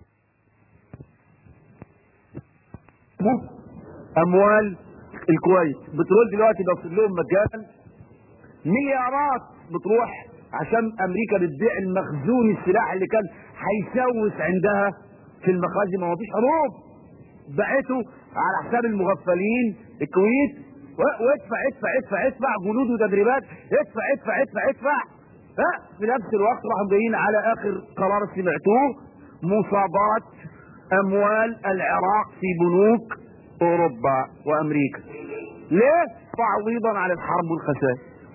اموال الكويت بترول دلوقتي بيوصل لهم مجانا مليارات بتروح عشان امريكا بتبيع المخزون السلاح اللي كان هيسوس عندها في المخازن ما هو فيش حروب باعته على حساب المغفلين الكويت و- وادفع ادفع ادفع ادفع جنود وتدريبات ادفع ادفع ادفع ادفع ها في نفس الوقت راحوا جايين على اخر قرار سمعتوه مصابات اموال العراق في بنوك اوروبا وامريكا ليه تعويضا على الحرب والخسائر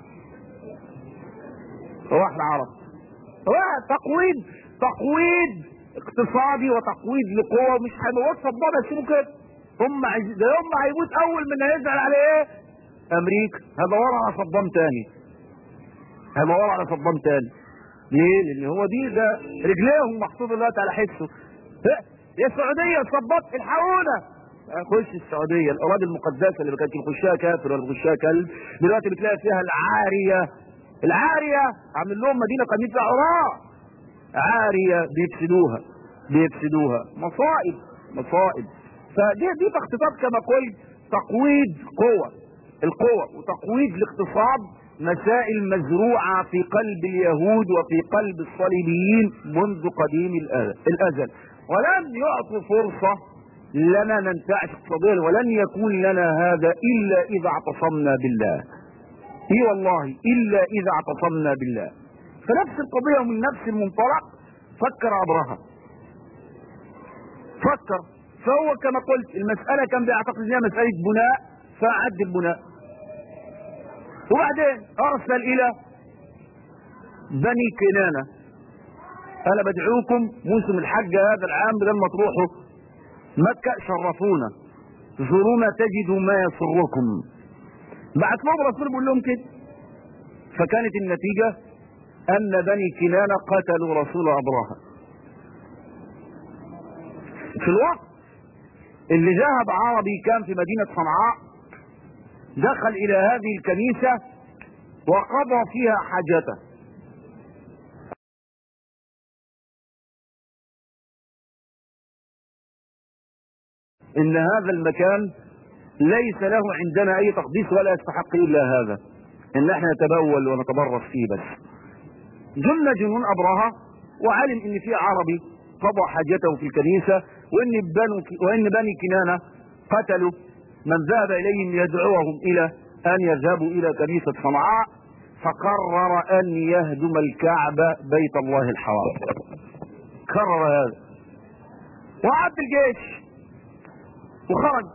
هو احنا عرب هو تقويض تقويض اقتصادي وتقويض لقوة مش هيموت صدام يسيبوا كده هم عايز ده هم هيموت اول من هيزعل على ايه امريكا هيدوروا على صدام تاني هيدوروا على صدام تاني ليه لان هو دي ده رجليهم محطوطه دلوقتي على حسه ها، يا السعوديه صبت الحقونا خش السعوديه الاراضي المقدسه اللي ما كانش بيخشها كافر ولا بيخشها كلب دلوقتي بتلاقي فيها العاريه العاريه عامل لهم مدينه قد فيها عراء عاريه بيفسدوها بيفسدوها مصائب مصائب فدي دي تخطيطات كما قلت تقويض قوة القوة وتقويض الاقتصاد مسائل مزروعة في قلب اليهود وفي قلب الصليبيين منذ قديم الأ- الأزل ولم يعطوا فرصة لنا ننتعش اقتصاديا ولن يكون لنا هذا إلا إذا اعتصمنا بالله اي والله إلا إذا اعتصمنا بالله فنفس القضية من نفس المنطلق فكر أبرهة فكر فهو كما قلت المسألة كان بيعتقد انها مسألة بناء فأعد البناء وبعدين أرسل إلى بني كنانة أنا بدعوكم موسم الحج هذا العام بدل ما تروحوا مكة شرفونا زورونا تجدوا ما يسركم بعت لهم رسول بيقول لهم كده فكانت النتيجة أن بني كنانة قتلوا رسول أبراهة في الوقت اللي ذهب عربي كان في مدينة صنعاء دخل إلى هذه الكنيسة وقضى فيها حاجته إن هذا المكان ليس له عندنا أي تقديس ولا يستحق إلا هذا إن احنا نتبول ونتبرص فيه بس جن جنون أبرهة وعلم إن في عربي قضى حاجته في الكنيسة وإن بنو وإن بني كنانة قتلوا من ذهب إليهم يدعوهم إلى أن يذهبوا إلى كنيسة صنعاء فقرر أن يهدم الكعبة بيت الله الحرام قرر هذا وعد الجيش وخرج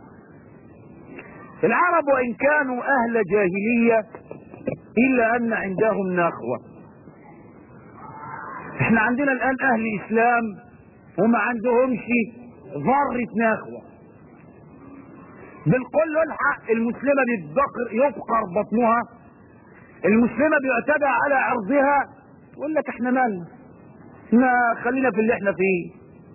العرب وإن كانوا أهل جاهلية إلا أن عندهم نخوة احنا عندنا الآن أهل إسلام وما عندهمش ذرة نخوة بالكل الحق المسلمة بيتذكر يفقر بطنها المسلمة بيعتدى على عرضها يقول لك احنا مالنا احنا خلينا في اللي احنا فيه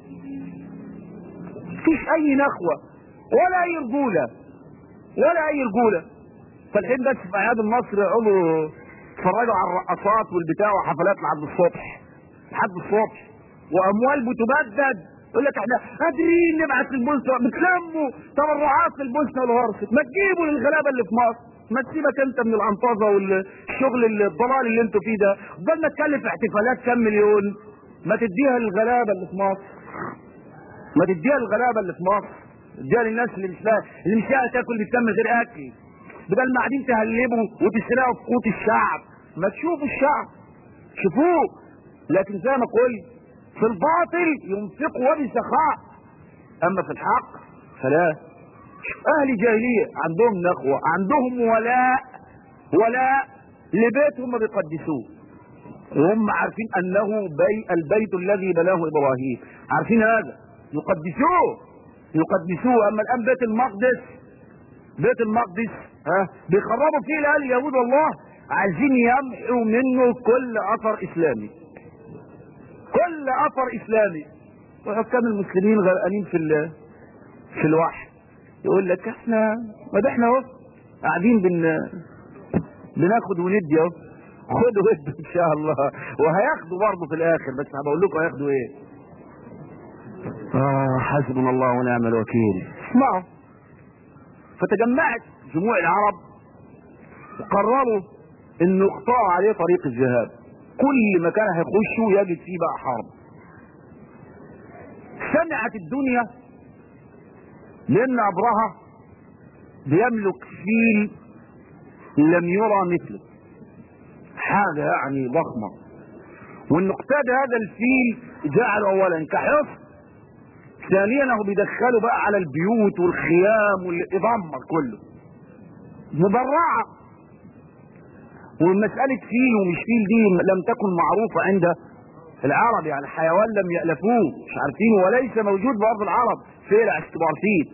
مفيش اي نخوة ولا اي رجولة ولا اي رجولة فالحين بس في اعياد النصر يقعدوا يتفرجوا على الرقصات والبتاع وحفلات لحد الصبح لحد الصبح واموال بتبدد يقول لك احنا قادرين نبعت للبوسنه بتلموا تبرعات للبوسنه والهرسك ما تجيبوا للغلابه اللي في مصر ما تسيبك انت من الانطازه والشغل الضلال اللي انتوا فيه ده بدنا نتكلم في احتفالات كام مليون ما تديها للغلابه اللي في مصر ما تديها للغلابه اللي في مصر اديها للناس اللي مش لاقي اللي مش لاقي تاكل بتكمل غير اكل بدل ما قاعدين تهلبوا وتسرقوا في قوت الشعب ما تشوفوا الشعب شوفوه لكن زي ما قلت في الباطل ينفقوا وبسخاء اما في الحق فلا اهل جاهلية عندهم نخوة عندهم ولاء ولاء لبيت هم بيقدسوه وهم عارفين انه بي البيت الذي بناه ابراهيم عارفين هذا يقدسوه يقدسوه اما الان بيت المقدس بيت المقدس ها بيخربوا فيه الان اليهود والله عايزين يمحوا منه كل اثر اسلامي كل اثر اسلامي وحكام المسلمين غرقانين في ال... في الوحي يقول لك احنا ما ده احنا اهو قاعدين بن بناخد وندي اهو خدوا ودوا ان شاء الله وهياخدوا برضه في الاخر بس هبقول لكم هياخدوا ايه اه حسبنا الله ونعم الوكيل اسمعوا فتجمعت جموع العرب وقرروا ان يقطعوا عليه طريق الذهاب كل مكان هيخشوا يجد فيه بقى حرب سمعت الدنيا لان ابرهه بيملك فيل لم يرى مثله حاجه يعني ضخمه وان اقتاد هذا الفيل جعله اولا كحصن ثانيا انه بيدخله بقى على البيوت والخيام واللي يدمر كله مبرعه ومسألة فيل ومش فيل دي لم تكن معروفة عند العرب يعني حيوان لم يألفوه مش عارفينه وليس موجود بأرض العرب فيلع استبار فيل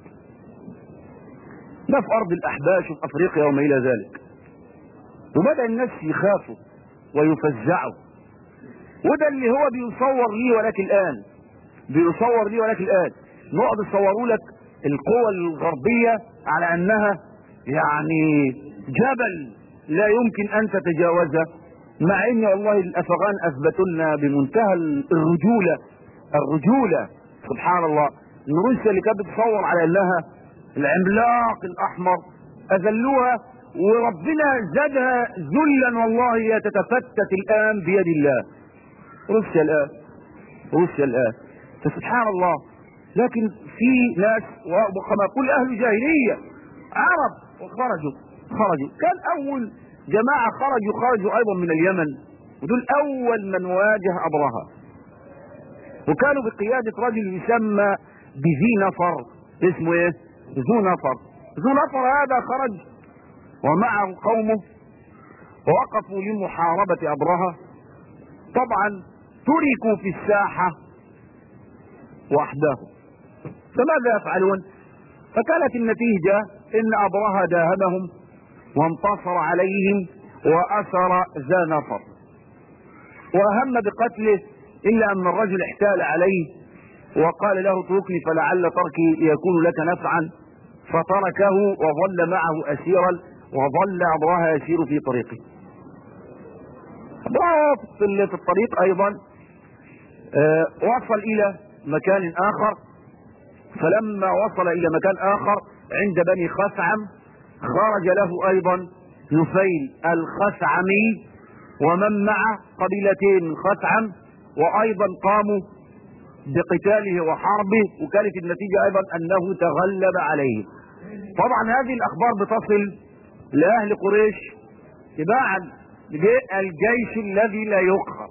ده في أرض الأحباش وفي أفريقيا وما إلى ذلك وبدأ الناس يخافوا ويفزعوا وده اللي هو بيصور ليه ولكن الآن بيصور ليه ولكن الآن نقعد يصوروا لك القوى الغربية على أنها يعني جبل لا يمكن ان تتجاوزه مع ان والله الافغان اثبتوا لنا بمنتهى الرجوله الرجوله سبحان الله ان روسيا اللي كانت بتصور على انها العملاق الاحمر اذلوها وربنا زادها ذلا والله هي تتفتت الان بيد الله روسيا الان روسيا الان فسبحان الله لكن في ناس وكما يقول اهل جاهليه عرب وخرجوا خرجوا كان اول جماعة خرجوا خرجوا ايضا من اليمن ودول اول من واجه ابرهة وكانوا بقيادة رجل يسمى بذي نفر اسمه ايه ذو نفر ذو نفر هذا خرج ومعه قومه ووقفوا لمحاربة ابرهة طبعا تركوا في الساحة وحده فماذا يفعلون فكانت النتيجة ان ابرهة داهمهم وانتصر عليهم واثر ذا نفر واهم بقتله الا ان الرجل احتال عليه وقال له اتركني فلعل تركي يكون لك نفعا فتركه وظل معه اسيرا وظل ابرهة يسير في طريقه ابرهة في الطريق ايضا آه وصل الى مكان اخر فلما وصل الى مكان اخر عند بني خثعم خرج له ايضا نفيل الخثعمي ومن معه قبيلتين من خثعم وايضا قاموا بقتاله وحربه وكانت النتيجة ايضا انه تغلب عليه طبعا هذه الاخبار بتصل لاهل قريش تباعا الجيش الذي لا يقهر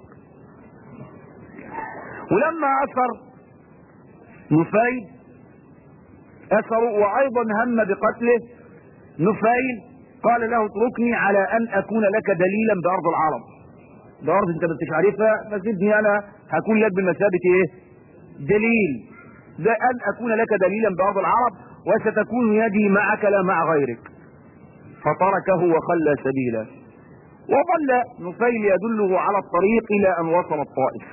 ولما اثر نفيل اثروا وايضا هم بقتله نفيل قال له اتركني على ان اكون لك دليلا بارض العرب ده ارض انت ما انتش عارفها فسيبني انا هكون لك بمثابه ايه دليل ده ان اكون لك دليلا بارض العرب وستكون يدي معك لا مع غيرك فتركه وخلى سبيله وظل نفيل يدله على الطريق الى ان وصل الطائف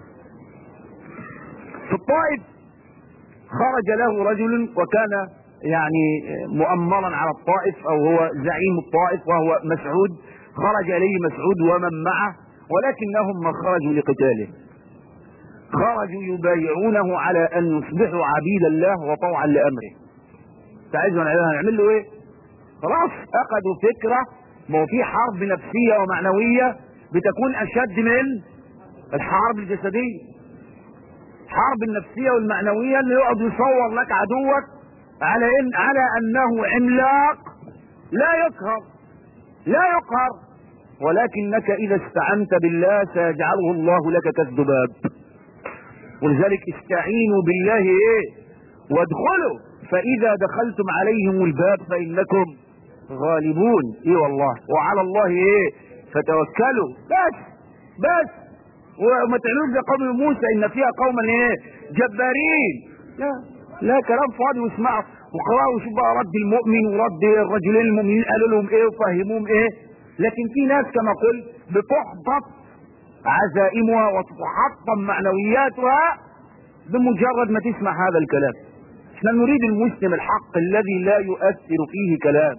في الطائف خرج له رجل وكان يعني مؤمرا على الطائف او هو زعيم الطائف وهو مسعود خرج اليه مسعود ومن معه ولكنهم ما خرجوا لقتاله خرجوا يبايعونه على ان يصبحوا عبيد الله وطوعا لامره تعالوا هنعمل له ايه خلاص اخذوا فكره ما هو في حرب نفسيه ومعنويه بتكون اشد من الحرب الجسديه الحرب النفسيه والمعنويه اللي يقعد يصور لك عدوك على إن على انه عملاق لا يقهر لا يقهر ولكنك اذا استعنت بالله سيجعله الله لك كالذباب ولذلك استعينوا بالله ايه وادخلوا فاذا دخلتم عليهم الباب فانكم غالبون ايه والله وعلى الله ايه فتوكلوا بس بس وما تعملوش زي قوم موسى ان فيها قوما ايه جبارين لا لا كلام فاضي واسمعوا وقرأوا شوف بقى رد المؤمن ورد الرجلين المؤمنين قالوا لهم ايه وفهموهم ايه لكن في ناس كما قلت بتحبط عزائمها وتتحطم معنوياتها بمجرد ما تسمع هذا الكلام احنا نريد المسلم الحق الذي لا يؤثر فيه كلام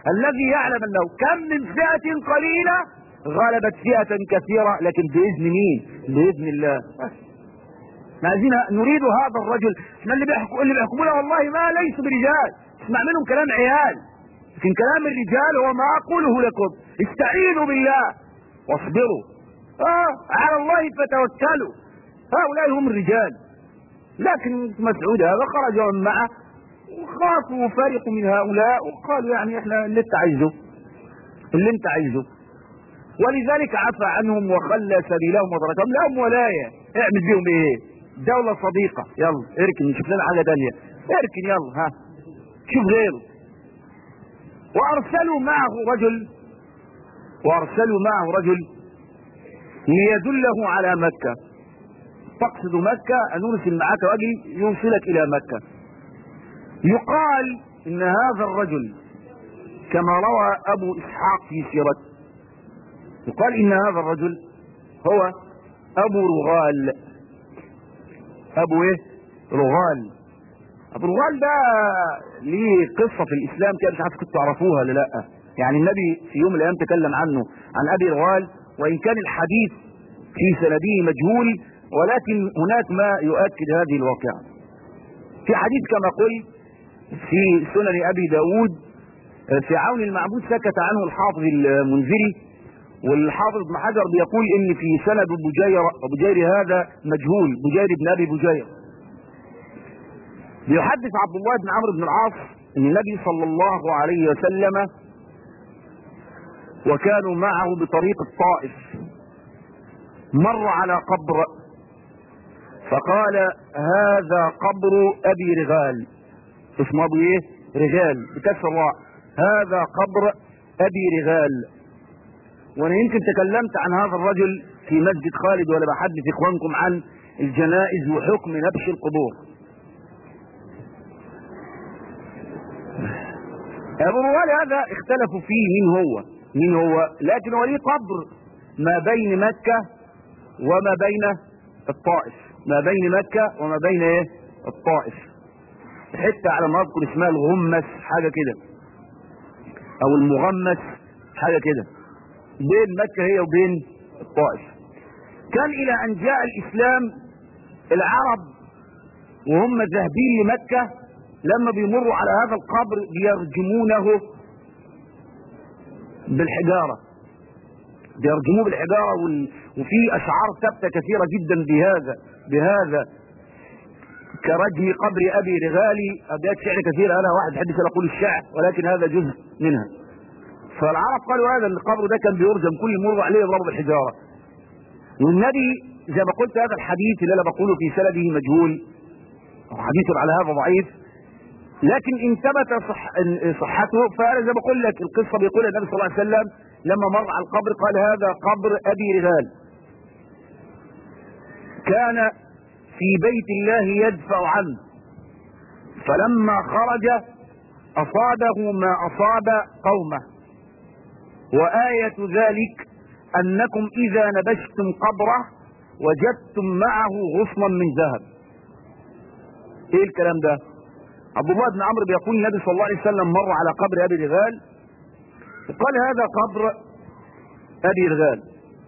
الذي يعلم انه كم من فئة قليلة غلبت فئة كثيرة لكن بإذن مين بإذن الله بس ما عايزين نريد هذا الرجل احنا اللي بيحكوا اللي بيحكمونا والله ما ليسوا برجال اسمع منهم كلام عيال لكن كلام الرجال هو ما اقوله لكم استعينوا بالله واصبروا اه على الله فتوكلوا هؤلاء هم الرجال لكن مسعود هذا خرج ومن معه وخافوا فريق من هؤلاء وقالوا يعني احنا اللي انت عايزه اللي انت عايزه ولذلك عفى عنهم وخلى سبيلهم وتركهم لهم ولايه اعمل بيهم ايه دولة صديقة يلا اركن نشوف لنا حاجة تانية اركن يلا ها شوف غيره وارسلوا معه رجل وارسلوا معه رجل ليدله على مكة تقصد مكة ان ارسل معك رجل يوصلك الى مكة يقال ان هذا الرجل كما روى ابو اسحاق في سيرته يقال ان هذا الرجل هو ابو رغال ابو ايه رغال ابو رغال ده ليه قصة في الاسلام كده مش عارف كنتوا تعرفوها ولا لا يعني النبي في يوم من الايام تكلم عنه عن ابي رغال وان كان الحديث في سنده مجهول ولكن هناك ما يؤكد هذه الواقعة في حديث كما قلت في سنن ابي داود في عون المعبود سكت عنه الحافظ المنذري والحافظ ابن حجر بيقول ان في سند بجير بجير هذا مجهول بجير بن ابي بجير بيحدث عبد الله بن عمرو بن العاص ان النبي صلى الله عليه وسلم وكانوا معه بطريق الطائف مر على قبر فقال هذا قبر ابي رغال اسمه ابو ايه رغال بكسر الراء هذا قبر ابي رغال وانا يمكن تكلمت عن هذا الرجل في مسجد خالد ولا بحدث اخوانكم عن الجنائز وحكم نبش القبور ابو روال هذا اختلفوا فيه مين هو مين هو لكن هو ليه قبر ما بين مكة وما بين الطائف ما بين مكة وما بين ايه الطائف حتى على ما اذكر اسمها الغمس حاجة كده او المغمس حاجة كده بين مكة هي وبين الطائف كان الى ان جاء الاسلام العرب وهم ذاهبين لمكة لما بيمروا على هذا القبر بيرجمونه بالحجارة بيرجموه بالحجارة وال... وفي اشعار ثابتة كثيرة جدا بهذا بهذا كرجم قبر ابي رغالي ابيات شعر كثيرة انا واحد حدث يقول الشعر ولكن هذا جزء منها فالعرب قالوا هذا ان القبر ده كان بيرجم كل مر عليه يضرب بالحجارة والنبي زي ما قلت هذا الحديث اللي انا بقوله في سنده مجهول حديث على هذا ضعيف لكن ان ثبت صح صحته فانا زي ما بقول لك القصه بيقول النبي صلى الله عليه وسلم لما مر على القبر قال هذا قبر ابي رغال كان في بيت الله يدفع عنه فلما خرج اصابه ما اصاب قومه وآية ذلك أنكم إذا نبشتم قبره وجدتم معه غصنا من ذهب إيه الكلام ده عبد الله بن عمرو بيقول النبي صلى الله عليه وسلم مر على قبر أبي رغال وقال هذا قبر أبي رغال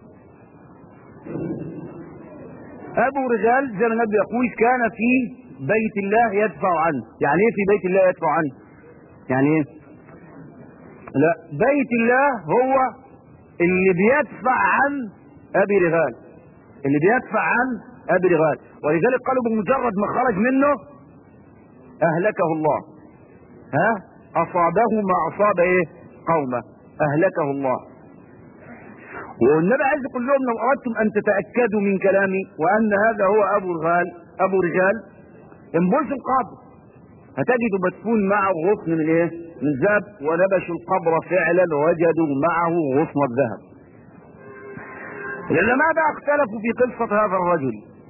أبو رغال زي ما النبي يقول كان في بيت الله يدفع عنه يعني ايه في بيت الله يدفع عنه يعني ايه لا بيت الله هو اللي بيدفع عن ابي رغال اللي بيدفع عن ابي رغال ولذلك قالوا بمجرد ما خرج منه اهلكه الله ها اصابه ما اصاب ايه قومه اهلكه الله والنبي عايز يقول لهم لو اردتم ان تتاكدوا من كلامي وان هذا هو ابو رغال ابو رجال انبسوا القبر هتجدوا مدفون معه غصن من ايه من ذهب ونبشوا القبر فعلا وجدوا معه غصن الذهب لماذا اختلفوا في قصة هذا الرجل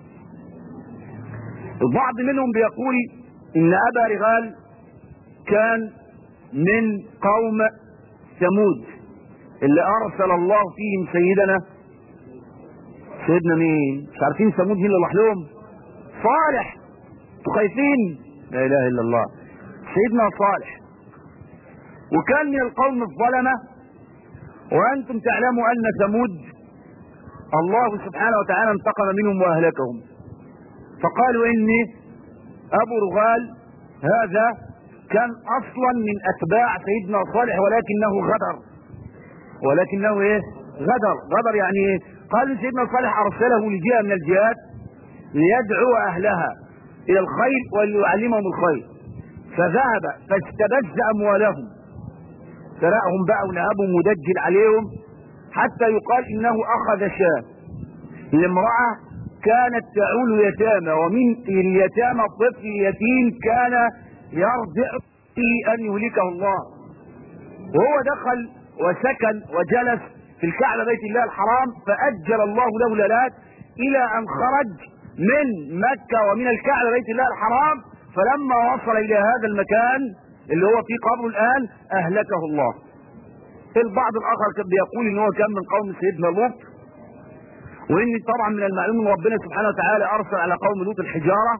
البعض منهم بيقول ان ابا رغال كان من قوم ثمود اللي ارسل الله فيهم سيدنا سيدنا مين مش عارفين ثمود مين اللي راح لهم صالح انتوا خايفين لا اله الا الله سيدنا صالح وكان من القوم الظلمة وأنتم تعلموا أن ثمود الله سبحانه وتعالى انتقم منهم وأهلكهم فقالوا إن أبو رغال هذا كان أصلا من أتباع سيدنا صالح ولكنه غدر ولكنه إيه غدر غدر يعني إيه قال سيدنا صالح أرسله لجهة من الجهات ليدعو أهلها إلى الخير وليعلمهم الخير فذهب فاستبز أموالهم سرقهم بقى ونهبهم ودجل عليهم حتى يقال إنه أخذ شاة لامرأة كانت تعول يتامى ومن اليتامى الطفل اليتيم كان يرجع أن يهلكه الله وهو دخل وسكن وجلس في الكعبة بيت الله الحرام فأجل الله له ليلات إلى أن خرج من مكة ومن الكعبة بيت الله الحرام فلما وصل إلى هذا المكان اللي هو في قبره الآن أهلكه الله البعض الآخر كان بيقول إن هو كان من قوم سيدنا لوط وإن طبعا من المعلوم أن ربنا سبحانه وتعالى أرسل على قوم لوط الحجارة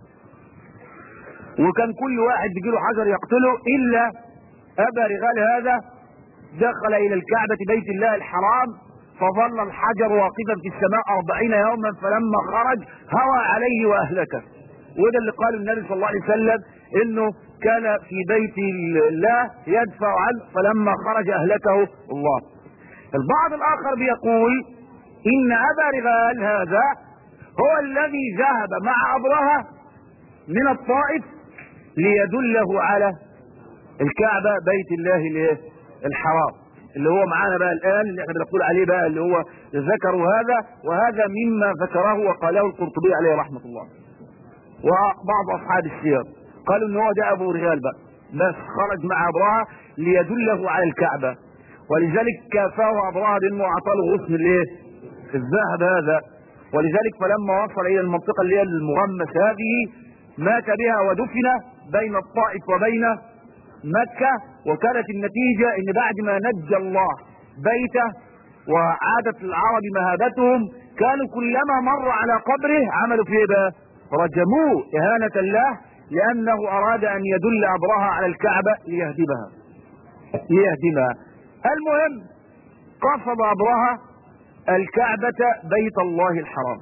وكان كل واحد بيجيله حجر يقتله إلا أبا رغال هذا دخل إلى الكعبة بيت الله الحرام فظل الحجر واقفا في السماء أربعين يوما فلما خرج هوى عليه وأهلكه وده اللي قاله النبي صلى الله عليه وسلم انه كان في بيت الله يدفع عنه فلما خرج اهلكه الله البعض الاخر بيقول ان ابا رغال هذا هو الذي ذهب مع ابرهه من الطائف ليدله على الكعبه بيت الله الايه الحرام اللي هو معانا بقى الان اللي احنا بنقول عليه بقى اللي هو ذكروا هذا وهذا مما ذكره وقاله القرطبي عليه رحمه الله وبعض اصحاب السير قالوا ان هو ده ابو رجال بقى بس خرج مع ابراهة ليدله على الكعبة ولذلك كافاه ابراهة بانه اعطاه غصن الايه الذهب هذا ولذلك فلما وصل الى المنطقة اللي هي المغمس هذه مات بها ودفن بين الطائف وبين مكة وكانت النتيجة ان بعد ما نجى الله بيته وعادت العرب مهابتهم كانوا كلما مر على قبره عملوا فيه بقى رجموه إهانة له لأنه أراد أن يدل أبرهة على الكعبة ليهدمها ليهدمها المهم قصد أبرهة الكعبة بيت الله الحرام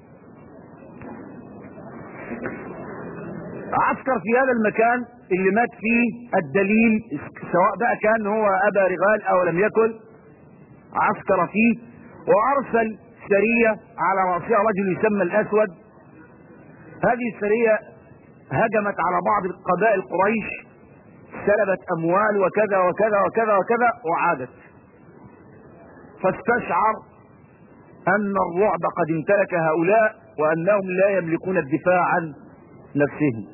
عسكر في هذا المكان اللي مات فيه الدليل سواء بقى كان هو أبا رغال أو لم يكن عسكر فيه وأرسل سرية على رأسها رجل يسمى الأسود هذه السرية هجمت على بعض قبائل قريش سلبت اموال وكذا وكذا وكذا وكذا وعادت فاستشعر ان الرعب قد امتلك هؤلاء وانهم لا يملكون الدفاع عن نفسهم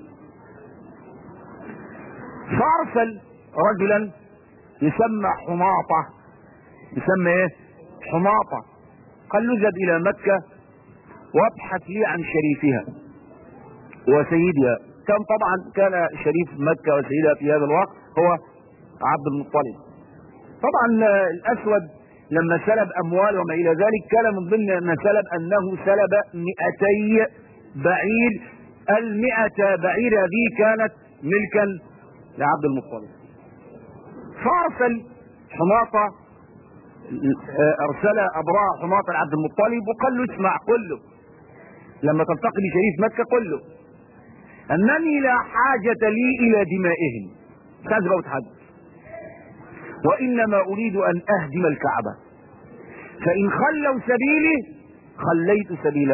فارسل رجلا يسمى حماطة يسمى ايه حماطة قال له اذهب الى مكة وابحث لي عن شريفها وسيدها كان طبعا كان شريف مكة وسيدها في هذا الوقت هو عبد المطلب طبعا الاسود لما سلب اموال وما الى ذلك كان من ضمن ما سلب انه سلب مئتي بعير المئة بعير هذه كانت ملكا لعبد المطلب فارسل حماطة ارسل ابراء حماطة لعبد المطلب وقال له اسمع كله لما تلتقي بشريف مكة كله انني لا حاجة لي الى دمائهم كذبة وتحدث وانما اريد ان اهدم الكعبة فان خلوا سبيلي خليت سبيله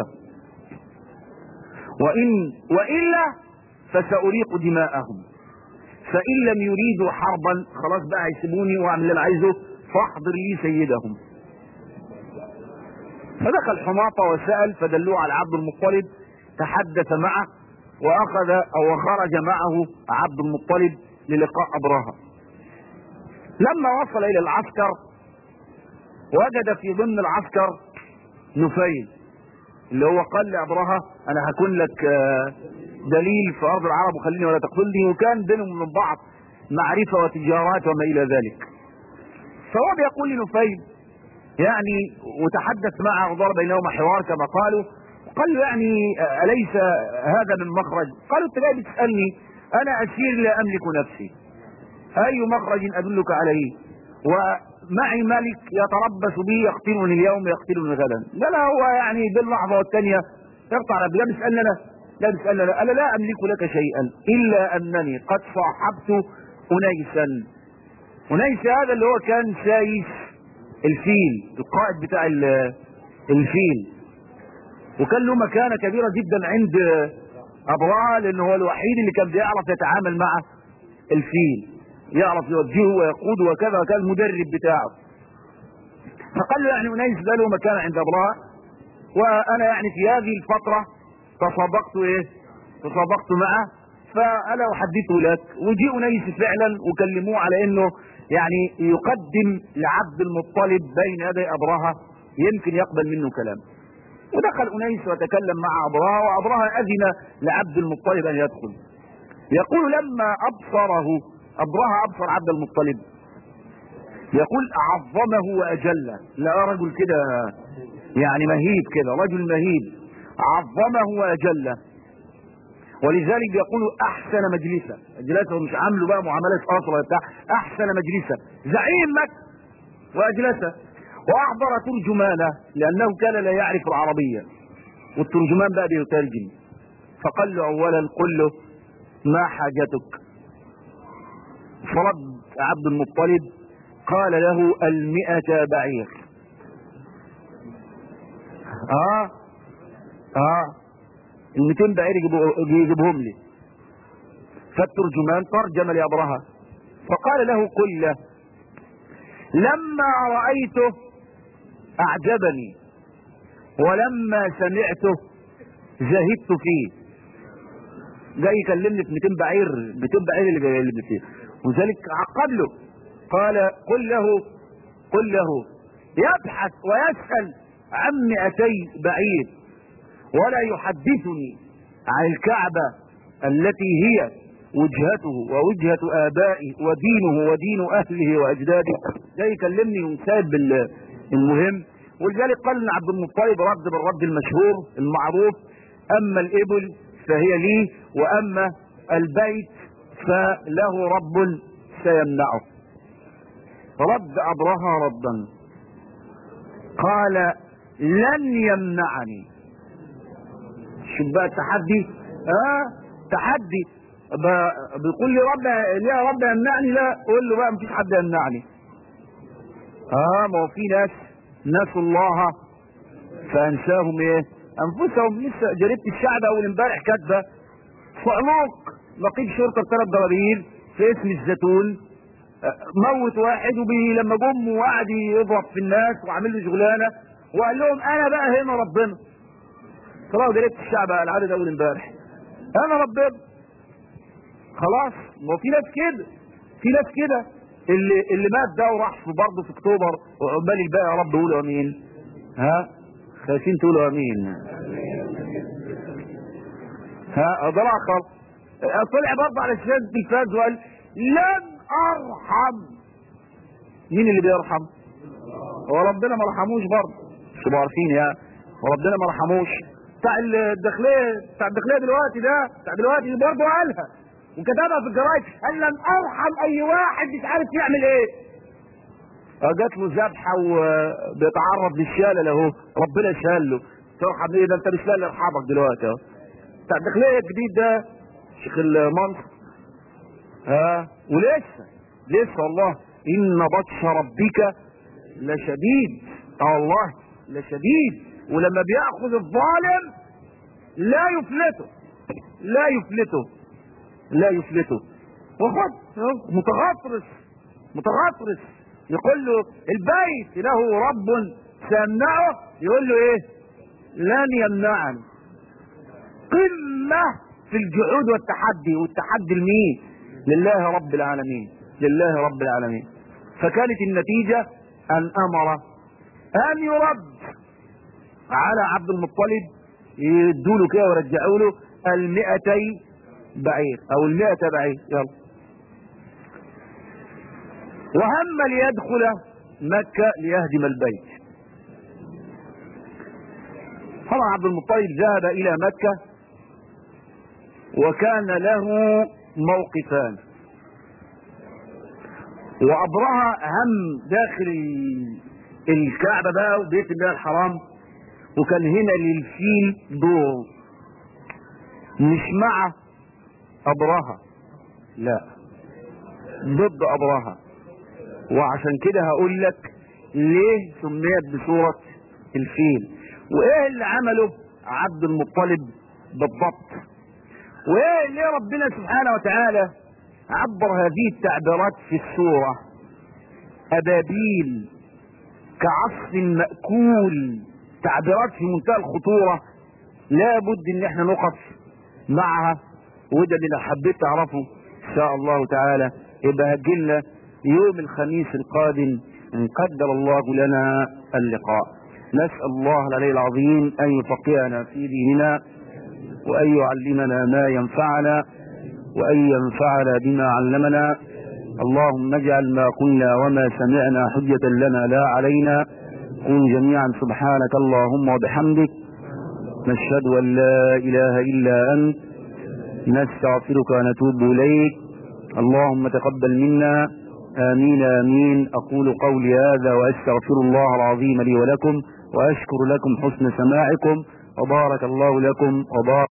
وان والا فساريق دماءهم فان لم يريدوا حربا خلاص بقى يسيبوني واعمل اللي انا عايزه فاحضر لي سيدهم فدخل حماطة وسأل فدلوه على عبد المطلب تحدث معه واخذ او خرج معه عبد المطلب للقاء ابراهة لما وصل الى العسكر وجد في ضمن العسكر نفيل اللي هو قال لابراهة انا هكون لك دليل في ارض العرب وخليني ولا تقتلني وكان بينهم من بعض معرفة وتجارات وما الى ذلك فهو بيقول لنفيل يعني وتحدث معه ودار بينهما حوار كما قالوا قال له يعني أليس هذا من مخرج قالوا انت جاي بتسألني أنا أسير لا أملك نفسي اي مخرج ادلك عليه ومعي ملك يتربص بي يقتلني اليوم يقتلني غدا لا لا هو يعني باللحظه والثانيه يقطع ربي لا بيسالني انا لا بيسالني انا انا لا املك لك شيئا الا انني قد صاحبت انيسا انيس هذا اللي هو كان سايس الفيل القائد بتاع الفيل وكان له مكانة كبيرة جدا عند أبرهة لأنه هو الوحيد اللي كان بيعرف يتعامل مع الفيل يعرف يوجهه ويقوده وكذا وكان المدرب بتاعه فقال له يعني أنيس ده له مكانة عند أبرهة وأنا يعني في هذه الفترة تسابقت إيه تسابقت معه فأنا أحدثه لك وجي أنيس فعلا وكلموه على أنه يعني يقدم لعبد المطلب بين يدي أبرهة يمكن يقبل منه كلام ودخل أنيس وتكلم مع أبرهة وأبرهة أذن لعبد المطلب أن يدخل يقول لما أبصره أبرهة أبصر عبد المطلب يقول عظمه وأجله لا رجل كده يعني مهيب كده رجل مهيب عظمه وأجله ولذلك يقول احسن مجلسا اجلسه مش عامله بقى معامله قصر ولا بتاع احسن مجلسا زعيم مكه واجلسه واحضر ترجمانه لانه كان لا يعرف العربيه والترجمان بقى بيترجم فقال له اولا قل له ما حاجتك فرد عبد المطلب قال له المئة بعير اه اه ال 200 بعير يجيبهم لي فالترجمان ترجم لأبرهة فقال له قل له لما رأيته أعجبني ولما سمعته زهدت فيه جاي يكلمني في 200 بعير 200 بعير اللي جاي اللي فيه وذلك عقب له قال قل له قل له يبحث ويسأل عن 200 بعير ولا يحدثني عن الكعبة التي هي وجهته ووجهة آبائه ودينه ودين أهله وأجداده ده يكلمني وساب المهم ولذلك قال ان عبد المطلب رد بالرد المشهور المعروف أما الإبل فهي لي وأما البيت فله رب سيمنعه رد أبرهة ردا قال لن يمنعني شوف بقى التحدي اه تحدي بيقول لي رب ليه يا رب يمنعني لا قول له بقى مفيش حد يمنعني اه ما هو في ناس نسوا الله فانساهم ايه انفسهم لسه جريده الشعب اول امبارح كاتبه صعلوق نقيب شرطه ثلاث ضرابير في اسم الزيتون موت واحد وبي لما جم وقعد يضرب في الناس وعامل له شغلانه وقال لهم انا بقى هنا ربنا طلعوا جريده الشعب على العدد اول امبارح انا ربنا خلاص ما هو في ناس كده في ناس كده اللي اللي مات ده وراح في برضه في اكتوبر وعقبال الباقي يا رب قولوا امين ها خايفين تقولوا امين ها ده الاخر طلع برضه على شاشة التلفاز وقال لن ارحم مين اللي بيرحم هو ربنا ما رحموش برضه مش تبقوا عارفين يا وربنا ما رحموش بتاع الداخليه بتاع الداخليه دلوقتي ده بتاع دلوقتي برضه قالها وكتبها في الجرايد قال لن ارحم اي واحد مش عارف يعمل ايه جات له ذبحه وبيتعرض للشلل اهو ربنا شال له ترحم ايه ده انت مش لاقي يرحمك دلوقتي اهو بتاع الداخليه الجديد ده شيخ المنصر ها ولسه لسه والله ان بطش ربك لشديد اه والله لشديد ولما بياخذ الظالم لا يفلته لا يفلته لا يفلته وخد متغطرس متغطرس يقول له البيت له رب سيمنعه يقول له ايه لن يمنعني قمة في الجحود والتحدي والتحدي لمين لله رب العالمين لله رب العالمين فكانت النتيجة ان امر ان يرد على عبد المطلب يدوا له كده ويرجعوا له المئتي بعير او المئة بعير يلا وهم ليدخل مكة ليهدم البيت طبعا عبد المطلب ذهب الى مكة وكان له موقفان وأبرهة هم داخل ال- الكعبة بقى وبيت الله الحرام وكان هنا للفيل دور مش مع أبرهة لا ضد أبرهة وعشان كده هقول لك ليه سميت بصورة الفيل وايه اللي عمله عبد المطلب بالضبط وايه اللي ربنا سبحانه وتعالى عبر هذه التعبيرات في السورة أبابيل كعصف مأكول تعبيرات في منتهى الخطورة لا بد ان احنا نقف معها وده اللي لو حبيت تعرفه ان شاء الله تعالى يبقى هتجيلنا يوم الخميس القادم ان قدر الله لنا اللقاء نسأل الله العلي العظيم ان يفقهنا في ديننا وان يعلمنا ما ينفعنا وان ينفعنا بما علمنا اللهم اجعل ما قلنا وما سمعنا حجة لنا لا علينا قل جميعا سبحانك اللهم وبحمدك نشهد ان لا اله الا انت نستغفرك ونتوب اليك اللهم تقبل منا امين امين اقول قولي هذا واستغفر الله العظيم لي ولكم واشكر لكم حسن سماعكم وبارك الله لكم وبارك